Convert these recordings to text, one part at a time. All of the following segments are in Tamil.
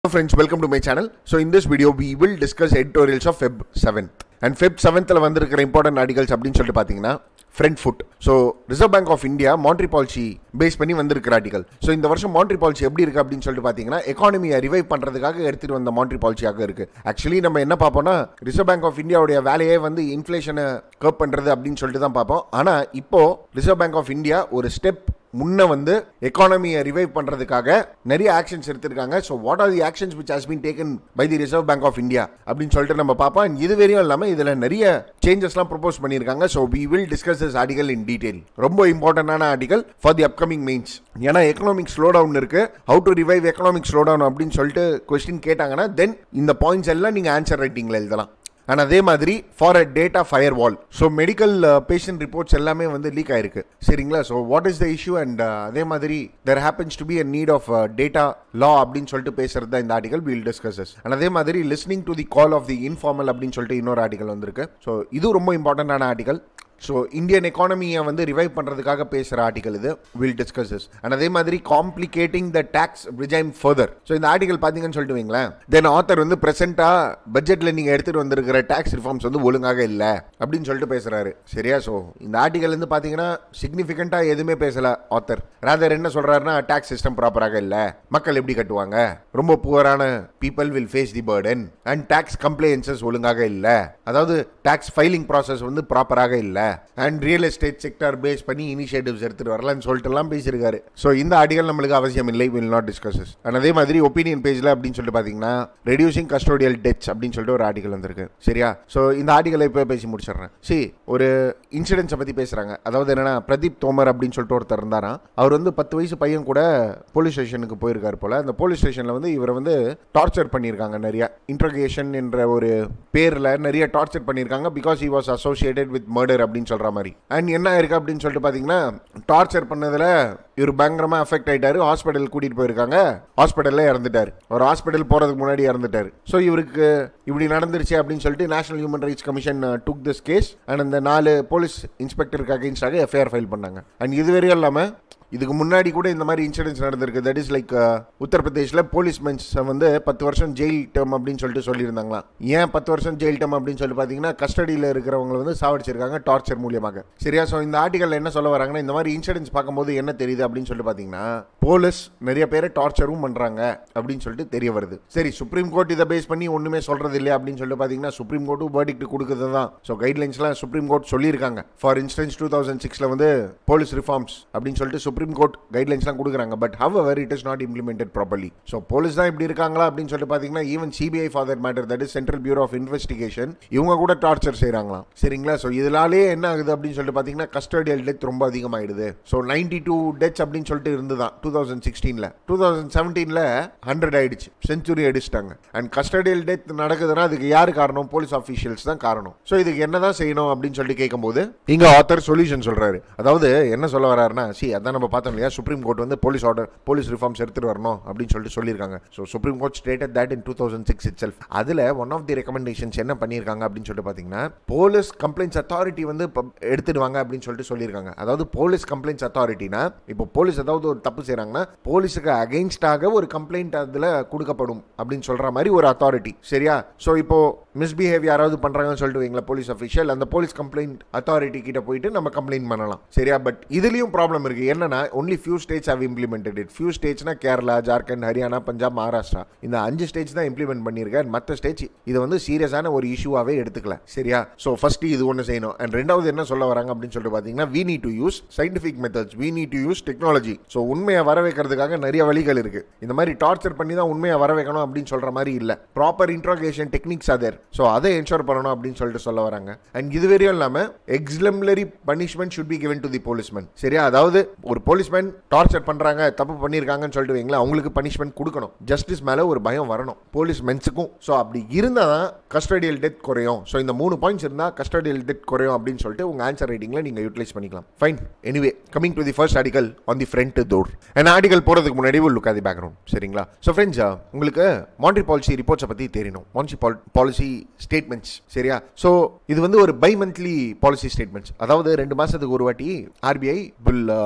Hello friends, welcome to my channel. So in this video, we will discuss editorials of Feb 7th. And Feb 7th வந்திருக்கிற இம்பார்ட்டன்ட் ஆர்டிகல்ஸ் அப்படின்னு சொல்லிட்டு பார்த்தீங்கன்னா front foot so Reserve bank of India monetary policy base பண்ணி வந்திருக்கிற ஆர்டிகல் ஸோ இந்த வருஷம் மாண்ட்ரி பாலிசி எப்படி இருக்கு அப்படின்னு சொல்லிட்டு பார்த்தீங்கன்னா எக்கானமியை ரிவைவ் பண்ணுறதுக்காக எடுத்துட்டு வந்த மாண்ட்ரி பாலிசியாக இருக்கு ஆக்சுவலி நம்ம என்ன பார்ப்போம்னா ரிசர்வ் பேங்க் ஆஃப் இந்தியாவுடைய வேலையே வந்து இன்ஃப்ளேஷனை கர்ப் பண்ணுறது அப்படின்னு சொல்லிட்டு தான் பார்ப்போம் ஆனால் இப்போ ரிசர்வ் பேங்க் ஆஃப் இந்தியா ஒரு ஸ்டெப் முன்ன வந்து எக்கானமியை ரிவைவ் பண்றதுக்காக நிறைய ஆக்ஷன்ஸ் எடுத்திருக்காங்க so what are the actions which has been taken by the reserve bank of India அப்படின்னு சொல்லிட்டு நம்ம பார்ப்போம் And இது வரையும் இல்லாமல் இதில் நிறைய சேஞ்சஸ்லாம் ப்ரொபோஸ் பண்ணியிருக்காங்க so we will discuss this article in detail ரொம்ப இம்பார்ட்டண்டான article for the upcoming mains ஏன்னா எக்கனாமிக் ஸ்லோ டவுன் இருக்கு how to revive economic slowdown அப்படின்னு சொல்லிட்டு கொஸ்டின் கேட்டாங்கன்னா தென் இந்த பாயிண்ட்ஸ் எல்லாம் நீங்கள் ஆன்சர் ரைட்டிங்கில் எழுதலாம் அண்ட் அதே மாதிரி for a data firewall so medical patient reports எல்லாமே வந்து லீக் ஆயிருக்கு சரிங்களா so what is the issue and அதே மாதிரி there happens to be a need of data law அப்படின்னு சொல்லிட்டு பேசுறது தான் இந்த ஆர்டிகல் வில் டிஸ்கஸஸ் அண்ட் அதே மாதிரி listening to the call of the informal அப்படின்னு சொல்லிட்டு இன்னொரு ஆர்டிகல் வந்திருக்கு ஸோ இது ரொம்ப இம்பார்ட்டண்டான ஆர்டிகல் ஸோ இந்தியன் எக்கானமியை வந்து ரிவைவ் பண்ணுறதுக்காக பேசுகிற ஆர்டிகல் இது வில் டிஸ்கஸ் திஸ் அண்ட் அதே மாதிரி complicating the tax regime further so இந்த ஆர்டிகல் பார்த்தீங்கன்னு சொல்லிட்டு வைங்களேன் தென் ஆத்தர் வந்து ப்ரெசென்ட்டாக பட்ஜெட்டில் நீங்கள் எடுத்துகிட்டு வந்திருக்கிற டேக்ஸ் ரிஃபார்ம்ஸ் வந்து ஒழுங்காக இல்லை அப்படின்னு சொல்லிட்டு பேசுகிறாரு சரியா ஸோ இந்த ஆர்டிகல் வந்து பார்த்தீங்கன்னா சிக்னிஃபிகண்ட்டாக எதுவுமே பேசலை ஆத்தர் ராதர் என்ன சொல்கிறாருன்னா டேக்ஸ் சிஸ்டம் ப்ராப்பராக இல்லை மக்கள் எப்படி கட்டுவாங்க ரொம்ப புவரான people will face the burden and tax compliances ஒழுங்காக இல்லை அதாவது டேக்ஸ் ஃபைலிங் ப்ராசஸ் வந்து ப்ராப்பராக இல்லை and real estate sector base பண்ணி இனிஷியேட்டிவ்ஸ் எடுத்துட்டு வரலாம்னு சொல்லிட்டு எல்லாம் பேசியிருக்காரு ஸோ இந்த ஆர்டிகல் நம்மளுக்கு அவசியம் இல்லை வில் நாட் டிஸ்கஸஸ் அண்ட் அதே மாதிரி ஒப்பீனியன் பேஜில் அப்படின்னு சொல்லிட்டு பார்த்தீங்கன்னா ரெடியூசிங் கஸ்டோடியல் டெட்ஸ் அப்படின்னு சொல்லிட்டு ஒரு ஆர்டிகல் வந்திருக்கு சரியா ஸோ இந்த ஆர்டிகலை இப்போ பேசி முடிச்சிடுறேன் சரி ஒரு இன்சிடென்ட்ஸை பற்றி பேசுகிறாங்க அதாவது என்னன்னா பிரதீப் தோமர் அப்படின்னு சொல்லிட்டு ஒருத்தர் இருந்தாராம் அவர் வந்து பத்து வயசு பையன் கூட போலீஸ் ஸ்டேஷனுக்கு போயிருக்காரு போல அந்த போலீஸ் ஸ்டேஷனில் வந்து இவரை வந்து டார்ச்சர் பண்ணியிருக்காங்க நிறைய இன்ட்ரகேஷன் என்ற ஒரு பேரில் நிறைய டார்ச்சர் பண்ணியிருக்காங்க because he was associated with murder அப்படின்னு சொல்கிற மாதிரி அண்ட் என்ன ஆயிருக்கு அப்படின்னு சொல்லிட்டு பார்த்தீங்கன்னா டார்ச்சர் பண்ணதில் இவர் பயங்கரமாக அஃபெக்ட் ஆயிட்டாரு ஹாஸ்பிட்டல் கூட்டிகிட்டு போயிருக்காங்க ஹாஸ்பிட்டலில் இறந்துட்டார் ஒரு ஹாஸ்பிட்டல் போகிறதுக்கு முன்னாடி இறந்துட்டார் ஸோ இவருக்கு இப்படி நடந்துருச்சு அப்படின்னு சொல்லிட்டு national human rights commission took this case and அந்த நாலு போலீஸ் இன்ஸ்பெக்டருக்கு அகேன்ஸ்டாக எஃப்ஐஆர் ஃபைல் பண்ணாங்க அண்ட் இதுவரையும் இல்லாமல் இதுக்கு முன்னாடி கூட இந்த மாதிரி இன்சிடென்ட்ஸ் நடந்திருக்கு தட் இஸ் லைக் உத்தரப்பிரதேஷில் போலீஸ்மென்ஸ் வந்து பத்து வருஷம் ஜெயில் டேர்ம் அப்படின்னு சொல்லிட்டு சொல்லியிருந்தாங்களாம் ஏன் பத்து வருஷம் ஜெயில் டேர்ம் அப்படின்னு சொல்லி பார்த்தீங்கன்னா கஸ்டடியில் இருக்கிறவங்க வந்து சாவடிச்சிருக்காங்க டார்ச்சர் மூலியமாக சரியா ஸோ இந்த ஆர்டிகல் என்ன சொல்ல வராங்கன்னா இந்த மாதிரி இன்சிடென்ட்ஸ் பார்க்கும்போது என்ன தெரியுது அப்படின்னு சொல்லிட்டு பார்த்தீங்கன்னா போலீஸ் நிறைய பேரை டார்ச்சரும் பண்ணுறாங்க அப்படின்னு சொல்லிட்டு தெரிய வருது சரி சுப்ரீம் கோர்ட் இதை பேஸ் பண்ணி ஒன்றுமே சொல்றது இல்லை அப்படின்னு சொல்லிட்டு பார்த்தீங்கன்னா சுப்ரீம் கோர்ட்டும் வேர்டிக்ட் கொடுக்குறது தான் ஸோ கைட்லைன்ஸ்லாம் சுப்ரீம் கோர்ட் சொல்லியிருக்காங்க ஃபார் இன்ஸ்டன்ஸ் டூ தௌசண்ட் சிக்ஸில் வந்து போலீஸ் ரிஃபார்ம்ஸ் அப்படின்னு சொல்லிட்டு சுப்ரீம் கோர்ட் கைட்லைன்ஸ்லாம் கொடுக்குறாங்க but however it is not implemented properly so police தான் இப்படி இருக்காங்களா அப்படின்னு சொல்லிட்டு பார்த்தீங்கன்னா even CBI for that matter that is central bureau of investigation இவங்க கூட டார்ச்சர் செய்கிறாங்களாம் சரிங்களா ஸோ இதனாலே என்ன ஆகுது அப்படின்னு சொல்லிட்டு பார்த்தீங்கன்னா கஸ்டடியல் டெத் ரொம்ப அதிகமாயிடுது ஸோ நைன்டி டூ டெத்ஸ் அப்படின்னு சொல்லிட்டு இருந்துதான் டூ தௌசண்ட் சிக்ஸ்டீனில் டூ தௌசண்ட் செவன்டீனில் ஹண்ட்ரட் ஆயிடுச்சு செஞ்சுரி அடிச்சிட்டாங்க அண்ட் கஸ்டடியல் டெத் நடக்குதுன்னா அதுக்கு யார் காரணம் போலீஸ் ஆஃபீஷியல்ஸ் தான் காரணம் ஸோ இதுக்கு என்னதான் செய்யணும் அப்படின்னு சொல்லிட்டு கேட்கும்போது இங்க ஆத்தர் சொல்யூஷன் சொல்றாரு அதாவது என்ன சொல்ல வர்றாருன்னா சி அதான் நம்ம பார்த்தோம் இல்லையா சுப்ரீம் கோர்ட் வந்து போலீஸ் ஆர்டர் போலீஸ் ரிஃபார்ம்ஸ் எடுத்துட்டு வரணும் அப்படின்னு சொல்லிட்டு சொல்லியிருக்காங்க so supreme court stated that in two thousand six itself அதில் ஒன் ஆஃப் தி ரெக்கமெண்டேஷன்ஸ் என்ன பண்ணியிருக்காங்க அப்படின்னு சொல்லிட்டு பார்த்தீங்கன்னா போலீஸ் கம்ப்ளைண்ட்ஸ் அத்தாரிட்டி வந்து இப்போ எடுத்துடுவாங்க அப்படின்னு சொல்லிட்டு சொல்லியிருக்காங்க அதாவது போலீஸ் கம்ப்ளைண்ட்ஸ் அத்தாரிட்டினா இப்போ போலீஸ் ஏதாவது ஒரு தப்பு செய்கிறாங்கன்னா போலீஸுக்கு அகெயின்ஸ்டாக ஒரு கம்ப்ளைண்ட் அதில் கொடுக்கப்படும் அப்படின்னு சொல்கிற மாதிரி ஒரு அத்தாரிட்டி சரியா ஸோ இப்போ மிஸ்பிஹேவ் யாராவது பண்ணுறாங்கன்னு சொல்லிட்டு வைங்களா போலீஸ் அஃபிஷியல் அந்த போலீஸ் கம்ப்ளைண்ட் அத்தாரிட்டி கிட்ட போயிட்டு நம்ம கம்ப்ளைண்ட் பண்ணலாம் சரியா பட் இதுலேயும் ப்ராப்ளம் இருக்குது என்னன்னா only few states have implemented it few ஸ்டேட்ஸ்னா கேரளா ஜார்க்கண்ட் ஹரியானா பஞ்சாப் மகாராஷ்டிரா இந்த அஞ்சு ஸ்டேட்ஸ் தான் இம்ப்ளிமெண்ட் பண்ணியிருக்கேன் மற்ற ஸ்டேட்ஸ் இதை வந்து சீரியஸான ஒரு இஷ்யூவாகவே எடுத்துக்கல சரியா ஸோ ஃபர்ஸ்ட் இது ஒன்று செய்யணும் அண்ட் ரெண்டாவது என்ன சொல்ல வராங்க அப்படின்னு சொல்லிட்டு பார்த்தீங்கன்னா we need to use scientific methods we need to use technology so உண்மையை வர வைக்கிறதுக்காக நிறைய வழிகள் இருக்கு இந்த மாதிரி டார்ச்சர் பண்ணி தான் உண்மையை வர வைக்கணும் அப்படின்னு சொல்ற மாதிரி இல்லை proper interrogation techniques other so அதை என்ஷோர் பண்ணணும் அப்படின்னு சொல்லிட்டு சொல்ல வராங்க அண்ட் இது வரையும் இல்லாமல் exemplary punishment should be given to the policeman சரியா அதாவது ஒரு போலீஸ்மேன் டார்ச்சர் பண்றாங்க தப்பு பண்ணியிருக்காங்கன்னு சொல்லிட்டு வைங்களேன் அவங்களுக்கு பனிஷ்மெண்ட் கொடுக்கணும் ஜஸ்டிஸ் மேலே ஒரு பயம் வரணும் போலீஸ் மென்ஸுக்கும் ஸோ அப்படி இருந்தால் தான் கஸ்டடியல் டெத் குறையும் ஸோ இந்த மூணு பாயிண்ட்ஸ் இருந்தால் கஸ்டடியல் டெத் குறையும் அப்படின்னு சொல்லிட்டு உங்கள் ஆன்சர் ரைட்டிங்கில் நீங்கள் யூட்டிலைஸ் பண்ணிக்கலாம் fine anyway coming to the first article on the front door and article போகிறதுக்கு முன்னாடி லுக் ஆதி பேக்ரவுண்ட் சரிங்களா ஸோ ஃப்ரெண்ட்ஸ் உங்களுக்கு மாண்ட்ரி பாலிசி ரிப்போர்ட்ஸை பற்றி தெரியணும் மாண்ட்ரி பாலிசி ஸ்டேட்மெண்ட்ஸ் சரியா ஸோ இது வந்து ஒரு பை மந்த்லி பாலிசி ஸ்டேட்மெண்ட்ஸ் அதாவது ரெண்டு மாசத்துக்கு ஒரு வாட்டி ஆர்பிஐ வில் கிவ்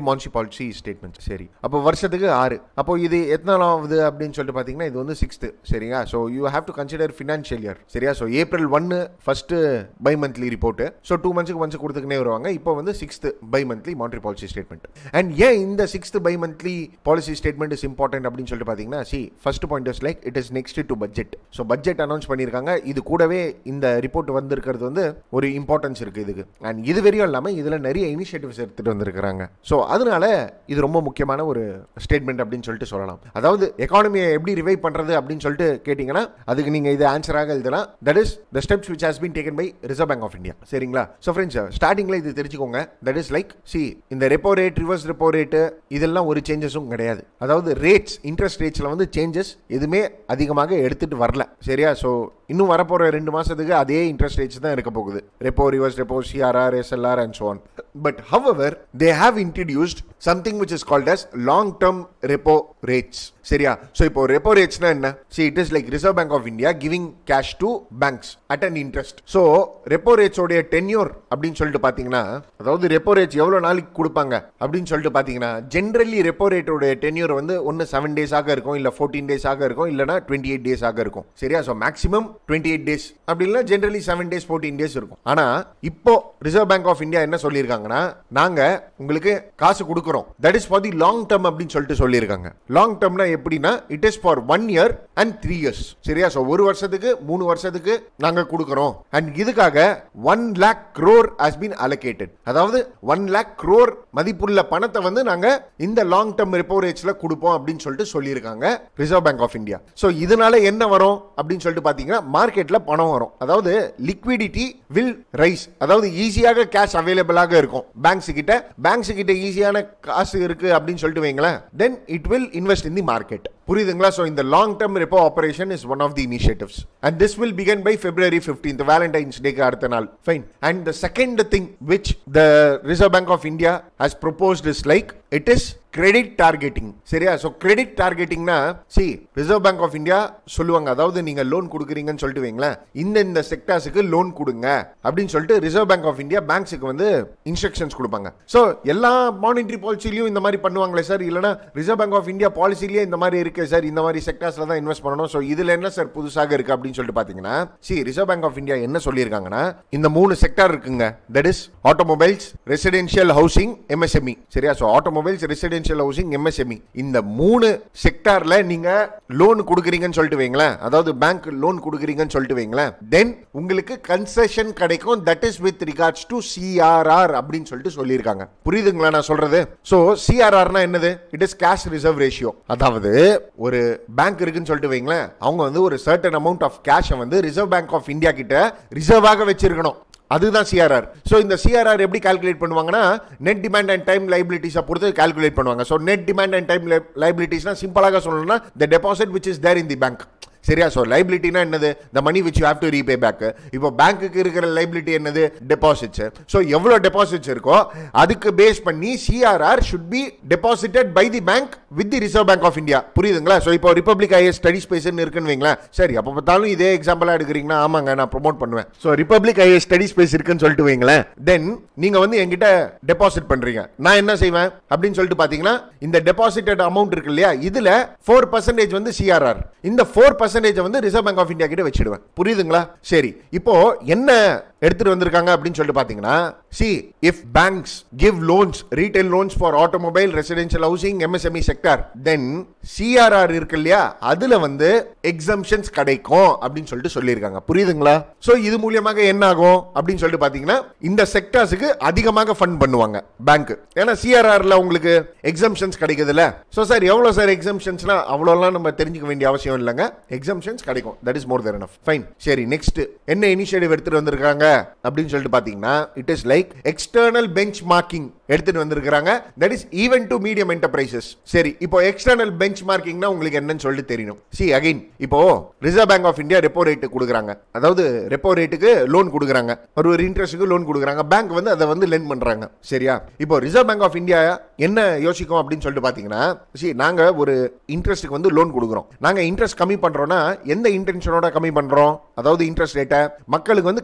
மான்சி பாலிசி ஸ்டேட்மெண்ட் சரி அப்போ வருஷத்துக்கு ஆறு அப்போ இது எத்தனாவது அப்படின்னு சொல்லிட்டு பார்த்தீங்கன்னா இது வந்து சிக்ஸ்த்து சரிங்களா so you have to consider financial year சரியா ஸோ ஏப்ரல் ஒன்று first bi monthly report so two மந்த்ஸ்க்கு ஒன்ஸ் கொடுத்துக்கினே வருவாங்க இப்போ வந்து sixth bi monthly monetary policy statement and ஏன் இந்த sixth bi monthly policy statement is important அப்படின்னு சொல்லிட்டு பார்த்தீங்கன்னா see first point is like it is next to budget so budget announce பண்ணியிருக்காங்க இது கூடவே இந்த ரிப்போர்ட் வந்திருக்கிறது வந்து ஒரு இம்பார்ட்டன்ஸ் இருக்கு இதுக்கு அண்ட் இது வரையும் இல்லாமல் இதில் நிறைய இனிஷியேட்டிவ்ஸ் எடுத்துட்டு வந்திருக்கிறாங்க ஸோ அதனால இது ரொம்ப முக்கியமான ஒரு ஸ்டேட்மெண்ட் அப்படின்னு சொல்லிட்டு சொல்லலாம் அதாவது எக்கானமியை எப்படி ரிவைவ் பண்றது அப்படின்னு சொல்லிட்டு கேட்டிங்கன்னா அதுக்கு நீங்க இது ஆன்சராக எழுதலாம் that is the steps which has been taken by reserve bank of India சரிங்களா ஸோ ஃப்ரெண்ட்ஸ் ஸ்டார்டிங்ல இது தெரிஞ்சுக்கோங்க தட் இஸ் லைக் சி இந்த repo rate reverse repo rate இதெல்லாம் ஒரு சேஞ்சஸும் கிடையாது அதாவது ரேட்ஸ் இன்ட்ரெஸ்ட் ரேட்ஸ்ல வந்து சேஞ்சஸ் எதுவுமே அதிகமாக எடுத்துட்டு வரல சரியா ஸோ இன்னும் வரப்போற ரெண்டு மாசத்துக்கு அதே இன்ட்ரெஸ்ட் ரேட்ஸ் தான் இருக்க போகுது repo reverse repo CRR SLR and so on but however they have introduced something which is called as long term repo rates சரியா ஸோ இப்போ ரெப்போ ரேட்ஸ்னா என்ன see it is like reserve bank of India giving cash to banks at an interest so repo ரேட்ஸோடைய டென்யூர் அப்படின்னு சொல்லிட்டு பார்த்தீங்கன்னா அதாவது ரெப்போ ரேட்ஸ் எவ்வளோ நாளைக்கு கொடுப்பாங்க அப்படின்னு சொல்லிட்டு பார்த்தீங்கன்னா ஜென்ரலி ரெப்போ ரேட்டோட டென்யூர் வந்து ஒன்று செவன் டேஸாக இருக்கும் இல்லை ஃபோர்டீன் டேஸாக இருக்கும் இல்லைனா டுவெண்ட்டி எயிட் டேஸாக இருக்கும் சரியா so maximum twenty eight days அப்படி இல்லைனா generally seven days fourteen days இருக்கும் ஆனால் இப்போ ரிசர்வ் பேங்க் ஆஃப் இந்தியா என்ன சொல்லியிருக்காங்கன்னா நாங்கள் உங்களுக்கு காசு கொடுக்குறோம் that is for the long term அப்படின்னு சொல்லிட்டு சொல்லியிருக்காங்க லாங் டேர்ம்னா எப்படின்னா it is for one year and three years சரியா ஸோ ஒரு வருஷத்துக்கு மூணு வருஷத்துக்கு நாங்கள் கொடுக்குறோம் அண்ட் இதுக்காக one lakh crore has been allocated அதாவது ஒன் லேக் க்ரோர் மதிப்புள்ள பணத்தை வந்து நாங்கள் இந்த லாங் டேர்ம் ரெப்போ ரேட்ஸ்ல கொடுப்போம் அப்படின்னு சொல்லிட்டு சொல்லியிருக்காங்க reserve bank of India so இதனால என்ன வரும் அப்படின்னு சொல்லிட்டு பார்த்தீங்கன்னா மார்க்கெட்ல பணம் வரும் அதாவது லிக்விடிட்டி வில் ரைஸ் அதாவது ஈஸியாக கேஷ் அவைலபிளாக இருக்கும் பேங்க்ஸ் கிட்ட பேங்க்ஸ் கிட்ட ஈஸியான காசு இருக்கு அப்படின்னு சொல்லிட்டு வைங்களேன் then it will invest in the market புரியுதுங்களா ஸோ இந்த long term repo operation is one of the initiatives and this will begin by February fifteenth valentine's டேக்கு அடுத்த நாள் fine and the second thing which the reserve bank of India has proposed is like it is credit targeting சரியா ஸோ கிரெடிட் டார்கெட்டிங்னா see reserve bank of India சொல்லுவாங்க அதாவது நீங்க லோன் கொடுக்குறீங்கன்னு சொல்லிட்டு வைங்களேன் இந்த இந்த செக்டார்ஸுக்கு லோன் கொடுங்க அப்படின்னு சொல்லிட்டு ரிசர்வ் பேங்க் ஆஃப் இந்தியா பேங்க்ஸுக்கு வந்து இன்ஸ்ட்ரக்ஷன்ஸ் கொடுப்பாங்க ஸோ எல்லா மானிட்டரி பாலிசிலையும் இந்த மாதிரி பண்ணுவாங்களே சார் இல்லைனா ரிசர்வ் பேங்க் ஆஃப் இந்தியா பாலிசிலேயே இந்த மாதிரி இருக்கு சார் இந்த மாதிரி செக்டார்ஸ்ல தான் இன்வெஸ்ட் பண்ணணும் ஸோ இதுல என்ன சார் புதுசாக இருக்கு அப்படின்னு சொல்லிட்டு பாத்தீங்கன்னா see reserve bank of India என்ன சொல்லியிருக்காங்கன்னா இந்த மூணு செக்டார் இருக்குங்க that is automobiles residential housing MSME சரியா so automobiles residential housing MSME இந்த மூணு செக்டார்ல நீங்க லோன் கொடுக்குறீங்கன்னு சொல்லிட்டு வைங்களேன் அதாவது பேங்க் லோன் கொடுக்குறீங்கன்னு சொல்லிட்டு வைங்களேன் தென் உங்களுக்கு கன்செஷன் கிடைக்கும் that is with regards to CRR அப்படின்னு சொல்லிட்டு சொல்லியிருக்காங்க புரியுதுங்களா நான் சொல்றது ஸோ சிஆர்ஆர்னா என்னது it is cash reserve ratio அதாவது ஒரு பேங்க் இருக்குன்னு சொல்லிட்டு வைங்களேன் அவங்க வந்து ஒரு சர்டன் அமௌண்ட் ஆஃப் கேஷை வந்து ரிசர்வ் பேங்க் ஆஃப் இந்தியா கிட்ட ரிசர்வாக வச்சிருக்கணும் அதுதான் சிஆர்ஆர் ஸோ இந்த சிஆர்ஆர் எப்படி கால்குலேட் பண்ணுவாங்கன்னா நெட் டிமாண்ட் அண்ட் டைம் லைபிலிட்டிஸை பொறுத்து கால்குலேட் பண்ணுவாங்க so net demand and time லைபிலிட்டிஸ்னா சிம்பிளாக சொல்லணும்னா the deposit which is there in the bank சரியா ஸோ லைபிலிட்டினா என்னது the money which you have to repay back இப்போ பேங்க்குக்கு இருக்கிற லைபிலிட்டி என்னது டெபாசிட்ஸ் ஸோ எவ்வளோ டெபாசிட்ஸ் இருக்கோ அதுக்கு பேஸ் பண்ணி CRR should be deposited by the bank with the reserve bank of India புரியுதுங்களா ஸோ இப்போ ரிப்பப்ளிக் ஐஎஸ் ஸ்டடி ஸ்பேஸ்னு இருக்குன்னு வைங்களேன் சரி அப்போ பார்த்தாலும் இதே எக்ஸாம்பிளாக எடுக்கிறீங்கன்னா ஆமாங்க நான் ப்ரொமோட் பண்ணுவேன் so republic IAS study space இருக்குன்னு சொல்லிட்டு வைங்களேன் தென் நீங்க வந்து என்கிட்ட டெபாசிட் பண்றீங்க நான் என்ன செய்வேன் அப்படின்னு சொல்லிட்டு பாத்தீங்கன்னா இந்த டெபாசிட்டட் அமௌண்ட் இருக்கு இல்லையா இதுல ஃபோர் பர்சன்டேஜ் வந்து சிஆர்ஆர் இந்த ஃபோர் பர்சன்டேஜ் வந்து ரிசர்வ் பேங்க் ஆஃப் இந்தியா கிட்ட வச்சிடுவேன் புரியுதுங்களா சரி இப்போ என்ன எடுத்துட்டு வந்திருக்காங்க அப்படின்னு சொல்லிட்டு பாத்தீங்கன்னா see if banks give loans retail loans for automobile residential housing MSME sector then CRR இருக்கு இல்லையா அதுல வந்து எக்ஸம்ஷன்ஸ் கிடைக்கும் அப்படின்னு சொல்லிட்டு சொல்லியிருக்காங்க புரியுதுங்களா சோ இது மூலியமாக என்ன ஆகும் அப்படின்னு சொல்லிட்டு பாத்தீங்கன்னா இந்த செக்டார்ஸுக்கு அதிகமாக ஃபண்ட் பண்ணுவாங்க பேங்க் ஏன்னா சிஆர்ஆர்ல உங்களுக்கு எக்ஸம்ஷன்ஸ் கிடைக்குதுல்ல சோ சார் எவ்வளவு சார் எக்ஸம்ஷன்ஸ்னா அவ்வளோலாம் நம்ம தெரிஞ்சுக்க வேண்டிய அவசியம் இல்லைங்க எக்ஸம்ஷன்ஸ் கிடைக்கும் that is more then enough fine சரி நெக்ஸ்ட் என்ன இனிஷியேட்டிவ் எடுத்துட்டு வந்திருக்காங்க அப்படின்னு சொல்லிட்டு பாத்தீங்கன்னா it is like external benchmarking எடுத்துட்டு வந்திருக்காங்க that is even to medium enterprises சரி இப்போ எக்ஸ்டர்னல் பெஞ்ச் மார்க்கிங்னா உங்களுக்கு என்னன்னு சொல்லிட்டு தெரியணும் சி அகைன் இப்போ reserve bank of India repo rate கொடுக்குறாங்க அதாவது ரெப்போ ரேட்டுக்கு லோன் கொடுக்குறாங்க ஒரு ஒரு இன்ட்ரெஸ்ட்டுக்கு லோன் கொடுக்குறாங்க பேங்க் வந்து அதை வந்து லென் பண்றாங்க சரியா இப்போ ரிசர்வ் பேங்க் ஆஃப் இந்தியா என்ன யோசிக்கும் அப்படின்னு சொல்லிட்டு பாத்தீங்கன்னா சி நாங்க ஒரு இன்ட்ரெஸ்ட்டுக்கு வந்து லோன் கொடுக்குறோம் நாங்க இன்ட்ரெஸ்ட் கம்மி பண்றோம்னா எந்த இன்டென்ஷனோட கம்மி பண்றோம் அதாவது இன்ட்ரெஸ்ட் ரேட்டை மக்களுக்கு வந்து கம்மியான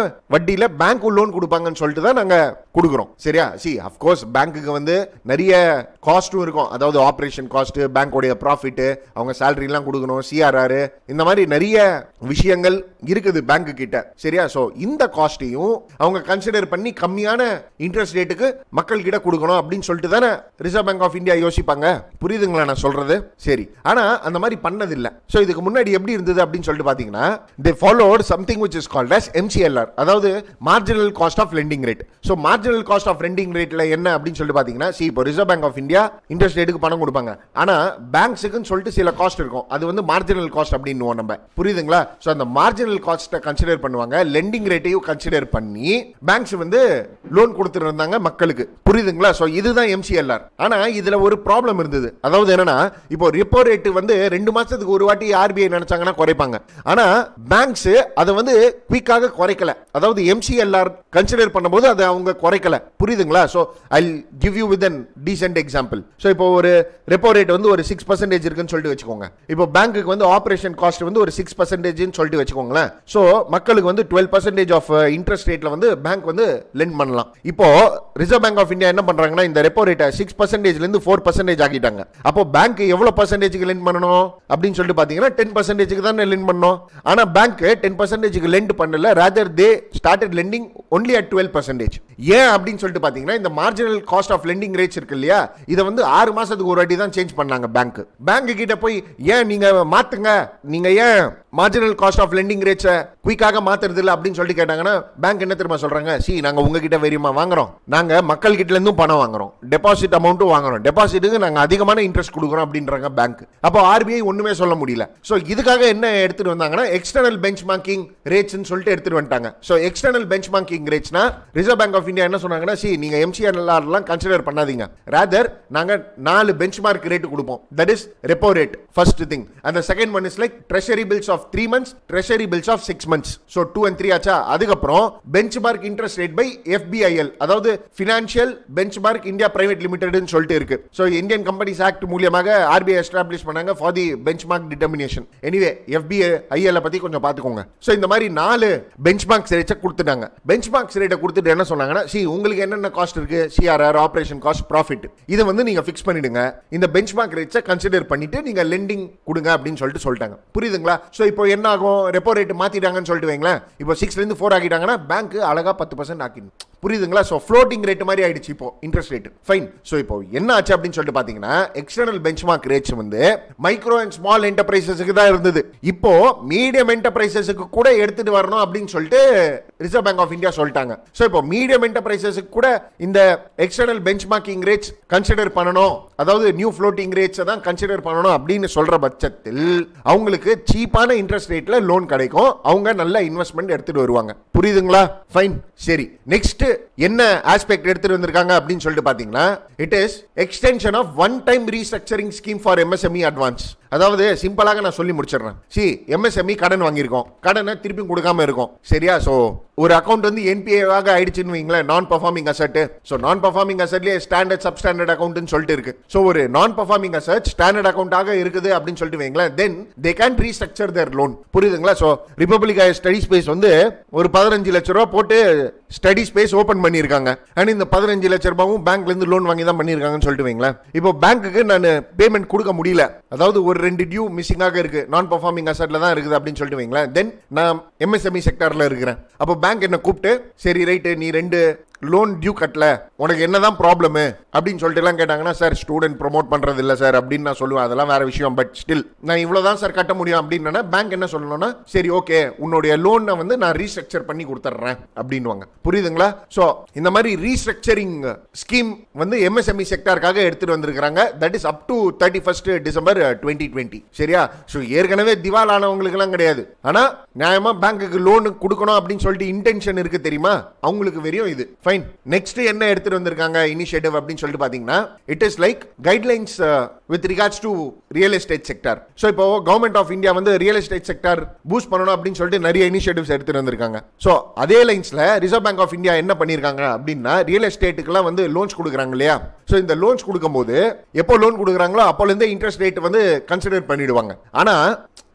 வட்டியில பேங்க் லோன் கொடுப்பாங்கன்னு சொல்லிட்டு தான் நாங்க கொடுக்குறோம் சரியா சி அஃப்கோர்ஸ் பேங்க்குக்கு வந்து நிறைய காஸ்ட்டும் இருக்கும் அதாவது ஆப்ரேஷன் காஸ்ட் பேங்கோடைய ப்ராஃபிட் அவங்க salary எல்லாம் கொடுக்கணும் சிஆர்ஆர் இந்த மாதிரி நிறைய விஷயங்கள் இருக்குது பேங்க் கிட்ட சரியா ஸோ இந்த காஸ்ட்டையும் அவங்க கன்சிடர் பண்ணி கம்மியான இன்ட்ரெஸ்ட் ரேட்டுக்கு மக்கள் கிட்ட கொடுக்கணும் அப்படின்னு சொல்லிட்டு தானே ரிசர்வ் பேங்க் ஆஃப் இந்தியா யோசிப்பாங்க புரியுதுங்களா நான் சொல்றது சரி ஆனா அந்த மாதிரி பண்ணதில்லை ஸோ இதுக்கு முன்னாடி எப்படி இருந்தது அப்படின்னு சொல்லிட்டு பாத்தீங்கன்னா they followed something which is called as MCLR அதாவது marginal cost of lending rate so marginal cost of lending ரேட்ல என்ன அப்படின்னு சொல்லிட்டு பாத்தீங்கன்னா சி இப்போ reserve bank of India interest ரேட்டுக்கு பணம் கொடுப்பாங்க ஆனா பேங்க்ஸுக்குன்னு சொல்லிட்டு சில காஸ்ட் இருக்கும் அது வந்து மார்ஜினல் காஸ்ட் அப்படின்னு நம்ம புரியுதுங்களா ஸோ அந்த மார்ஜினல் காஸ்ட்டை கன்சிடர் பண்ணுவாங்க லெண்டிங் ரேட்டையும் கன்சிடர் பண்ணி பேங்க்ஸ் வந்து லோன் கொடுத்துட்டு இருந்தாங்க மக்களுக்கு புரியுதுங்களா ஸோ இதுதான் எம்சிஎல்ஆர் ஆனா இதுல ஒரு ப்ராப்ளம் இருந்தது அதாவது என்னன்னா இப்போ ரிப்போ ரேட் வந்து ரெண்டு மாசத்துக்கு ஒரு வாட்டி ஆர்பிஐ நினைச்சாங்கன்னா குறைப்பாங்க ஆனா பேங்க்ஸ் அதை வந்து குயிக்காக குறைக்கல அதாவது எம்சிஎல்ஆர் கன்சிடர் பண்ணும்போது அதை அவங்க குறைக்கல புரியுதுங்களா so I give you with an decent example so இப்போ ஒரு ரெப்போ ரேட் வந்து ஒரு சிக்ஸ் பர்சன்டேஜ் இருக்குன்னு சொல்லிட்டு வச்சுக்கோங்க இப்போ பேங்க்குக்கு வந்து ஆப்ரேஷன் காஸ்ட் வந்து ஒரு சிக்ஸ் பர்சன்டேஜ்னு சொல்லிட்டு வச்சுக்கோங்களேன் ஸோ மக்களுக்கு வந்து டுவெல் பர்சன்டேஜ் ஆஃப் இன்ட்ரெஸ்ட் ரேட்ல வந்து பேங்க் வந்து லெண்ட் பண்ணலாம் இப்போ ரிசர்வ் பேங்க் ஆஃப் இந்தியா என்ன பண்றாங்கன்னா இந்த ரெப்போ ரேட்டை சிக்ஸ் பர்சன்டேஜ்ல இருந்து ஃபோர் பர்சன்டேஜ் ஆக்கிட்டாங்க அப்போ பேங்க் எவ்வளவு பர்சன்டேஜ்க்கு லெண்ட் பண்ணணும் அப்படின்னு சொல்லிட்டு பாத்தீங்கன்னா டென் பர்சன்டேஜ்க்கு தான் லெண்ட் பண்ணணும் ஆனா பேங்க் டென் பர்சன்டேஜ்க்கு லெண்ட் பண்ணல rather they started lending only at twelve percentage ஏன் அப்படின்னு சொல்லிட்டு பாத்தீங்கன்னா இந்த marginal cost of lending rates இருக்கு இல்லையா இதை வந்து ஆறு மாசத்துக்கு ஒரு வாட்டி தான் சேஞ்ச் பண்ணாங்க பேங்க் பேங்க் கிட்ட போய் ஏன் நீங்க மாத்துங்க நீங்க ஏன் மார்ஜினல் காஸ்ட் ஆஃப் லெண்டிங் ரேட்ஸை குயிக்காக மாத்துறது இல்லை அப்படின்னு சொல்லிட்டு கேட்டாங்கன்னா பேங்க் என்ன தெரியுமா சொல்றாங்க சி நாங்க உங்ககிட்ட வெறியுமா வாங்குறோம் நாங்க மக்கள் கிட்ட இருந்தும் பணம் வாங்குறோம் டெபாசிட் அமௌண்ட்டும் வாங்குறோம் டெபாசிட்டுக்கு நாங்க அதிகமான இன்ட்ரெஸ்ட் கொடுக்குறோம் அப்படின்றாங்க பேங்க் அப்போ ஆர்பிஐ ஒண்ணுமே சொல்ல முடியல ஸோ இதுக்காக என்ன எடுத்துட்டு வந்தாங்கன்னா எக்ஸ்டர்னல் பெஞ்ச் மார்க்கிங் ரேட்ஸ்னு சொல்லிட்டு எடுத்துட்டு வந்துட்டாங்க ஸோ எக்ஸ்டர்னல் பெஞ்ச் மார்க்கிங் ரேட்ஸ்னா ரிசர்வ் பேங்க் ஆஃப் இந்தியா என்ன சொன்னாங்கன்னா சி நீங்க எம்சிஆர்லாம் கன்சிடர் பண்ணாதீங்க ரேதர் நாங்க நாலு பெஞ்ச் மார்க் ரேட் கொடுப்போம் that is repo rate first thing அந்த second one is like treasury bills of three months treasury bills of six months so two and three ஆச்சா அதுக்கப்புறம் benchmark interest rate by FBIL அதாவது financial benchmark India private லிமிடெட்னு சொல்லிட்டு இருக்கு ஸோ இந்தியன் கம்பெனிஸ் ஆக்ட் மூலியமாக ஆர்பிஐ எஸ்டாப்ளிஷ் பண்ணாங்க for the benchmark determination anyway FBIL பத்தி கொஞ்சம் பார்த்துக்கோங்க ஸோ இந்த மாதிரி நாலு பெஞ்ச் மார்க்ஸ் ரேட்டை கொடுத்துட்டாங்க பெஞ்ச் மார்க்ஸ் ரேட்டை கொடுத்துட்டு என்ன சொன்னாங்கன்னா சி உங்களுக்கு என்னென்ன காஸ்ட் இருக்கு சிஆர்ஆர் ஆபரேஷன் காஸ்ட் ப்ராஃபிட் இதை வந்து நீங்க ஃபிக்ஸ் பண்ணிடுங்க இந்த பெஞ்ச் மார்க் ரேட்ஸை கன்சிடர் பண்ணிட்டு நீங்க லெண்டிங் கொடுங்க அப்படின்னு சொல்லிட்டு சொல்லிட்டாங்க புரியுதுங்களா ஸோ இப்போ என்ன ஆகும் ரெப்போ ரேட் மாத்திட்டாங்கன்னு சொல்லிட்டு வைங்களேன் இப்போ சிக்ஸ்ல இருந்து ஃபோர் ஆக்கிட்டாங்கன்னா பேங்க் அழகா பத்து பர்சன்ட் ஆக்கிடும் புரியுதுங்களா ஸோ ஃப்ளோட்டிங் ரேட் மாதிரி ஆயிடுச்சு இப்போ இன்ட்ரெஸ்ட் ரேட் ஃபைன் ஸோ இப்போ என்ன ஆச்சு அப்படின்னு சொல்லிட்டு பார்த்தீங்கன்னா எக்ஸ்டர்னல் பெஞ்ச் மார்க் ரேட்ஸ் வந்து மைக்ரோ அண்ட் ஸ்மால் என்டர்பிரைசஸுக்கு தான் இருந்தது இப்போ மீடியம் என்டர்பிரைசஸுக்கு கூட எடுத்துட்டு வரணும் அப்படின்னு சொல்லிட்டு ரிசர்வ் பேங்க் ஆஃப் இந்தியா சொல்லிட்டாங்க ஸோ இப்போ மீடியம் என்டர்பிரைசஸுக்கு கூட இந்த external benchmarking rates consider பண்ணணும் அதாவது நியூ ஃப்ளோட்டிங் ரேட்ஸை தான் கன்சிடர் பண்ணணும் அப்படின்னு சொல்ற பட்சத்தில் அவங்களுக்கு சீப்பான இன்ட்ரெஸ்ட் ரேட்ல லோன் கிடைக்கும் அவங்க நல்ல இன்வெஸ்ட்மெண்ட் எடுத்துட்டு வருவாங்க புரியுதுங்களா ஃபைன் சரி நெக்ஸ்ட் என்ன ஆஸ்பெக்ட் எடுத்துட்டு வந்திருக்காங்க அப்படின்னு சொல்லிட்டு பாத்தீங்கன்னா it is extension of one time restructuring scheme for MSME advance அதாவது சிம்பிளாக நான் சொல்லி முடிச்சிடுறேன் சி எம்எஸ்எம்இ கடன் வாங்கியிருக்கோம் கடனை திருப்பி கொடுக்காம இருக்கும் சரியா ஸோ ஒரு அக்கௌண்ட் வந்து என்பிஏவாக ஆயிடுச்சுன்னு வைங்களேன் non performing asset so non performing அசட்லேயே ஸ்டாண்டர்ட் சப் ஸ்டாண்டர்ட் அக்கௌண்ட்னு சொல்லிட்டு இருக்கு ஸோ ஒரு நான் பர்ஃபார்மிங் அசட் ஸ்டாண்டர்ட் அக்கௌண்ட்டாக இருக்குது அப்படின்னு சொல்லிட்டு வைங்களேன் then they can restructure their loan புரியுதுங்களா ஸோ ரிப்பப்ளிக் ஸ்டடி ஸ்பேஸ் வந்து ஒரு பதினஞ்சு லட்ச ரூபா போட்டு ஸ்டடி ஸ்பேஸ் ஓபன் பண்ணியிருக்காங்க அண்ட் இந்த பதினஞ்சு லட்ச ரூபாவும் பேங்க்ல இருந்து லோன் வாங்கி தான் பண்ணியிருக்காங்கன்னு சொல்லிட்டு வைங்களேன் இப்போ பேங்க்குக்கு நான் பேமெண்ட் கொடுக்க முடியல அதாவது ஒரு ரெண்டு டியூ மிஸ்ஸிங்காக இருக்கு நான் பர்ஃபார்மிங் அசட்ல தான் இருக்குது அப்படின்னு சொல்லிட்டு வைங்களேன் தென் நான் எம்எஸ்எம்இ செக்டர்ல இருக்கிறேன் அப்போ பேங்க் என்ன கூப்பிட்டு சரி ரைட்டு நீ ரெண்டு லோன் டியூ கட்டல உனக்கு என்னதான் ப்ராப்ளம் அப்படின்னு சொல்லிட்டு எல்லாம் கேட்டாங்கன்னா சார் ஸ்டூடெண்ட் ப்ரோமோட் பண்றது இல்ல சார் அப்படின்னு நான் சொல்லுவேன் அதெல்லாம் வேற விஷயம் பட் ஸ்டில் நான் இவ்வளவுதான் சார் கட்ட முடியும் அப்படின்னா பேங்க் என்ன சொல்லணும்னா சரி ஓகே உன்னுடைய லோனை வந்து நான் ரீஸ்ட்ரக்சர் பண்ணி கொடுத்துட்றேன் அப்படின்வாங்க புரியுதுங்களா ஸோ இந்த மாதிரி ரீஸ்ட்ரக்சரிங் ஸ்கீம் வந்து எம்எஸ்எம்இ செக்டாருக்காக எடுத்துட்டு வந்திருக்காங்க that is up to thirty first December twenty twenty சரியா ஸோ ஏற்கனவே திவால் ஆனவங்களுக்கு எல்லாம் கிடையாது ஆனா நியாயமா பேங்க்குக்கு லோன் கொடுக்கணும் அப்படின்னு சொல்லிட்டு இன்டென்ஷன் இருக்கு தெரியுமா அவங்களுக்கு வெறியும் இது ஃபைன் நெக்ஸ்ட் என்ன எடுத்துட்டு வந்திருக்காங்க இனிஷியேட்டிவ் அப்படின்னு சொல்லிட்டு பாத்தீங்கன்னா it is like guidelines with regards to real estate sector so இப்போ கவர்மெண்ட் ஆஃப் இந்தியா வந்து ரியல் எஸ்டேட் செக்டர் பூஸ்ட் பண்ணணும் அப்படின்னு சொல்லிட்டு நிறைய இனிஷியேட்டிவ்ஸ் எடுத்துட்டு வந்திருக்காங்க ஸோ அதே லைன்ஸ்ல ரிசர்வ் பேங்க் ஆஃப் இந்தியா என்ன பண்ணிருக்காங்க அப்படின்னா ரியல் எஸ்டேட்டுக்குலாம் வந்து லோன்ஸ் கொடுக்குறாங்க இல்லையா ஸோ இந்த லோன்ஸ் கொடுக்கும்போது எப்போ லோன் கொடுக்குறாங்களோ அப்போலேருந்தே இன்ட்ரெஸ்ட் ரேட் வந்து கன்சிடர் பண்ணிடுவாங்க ஆனா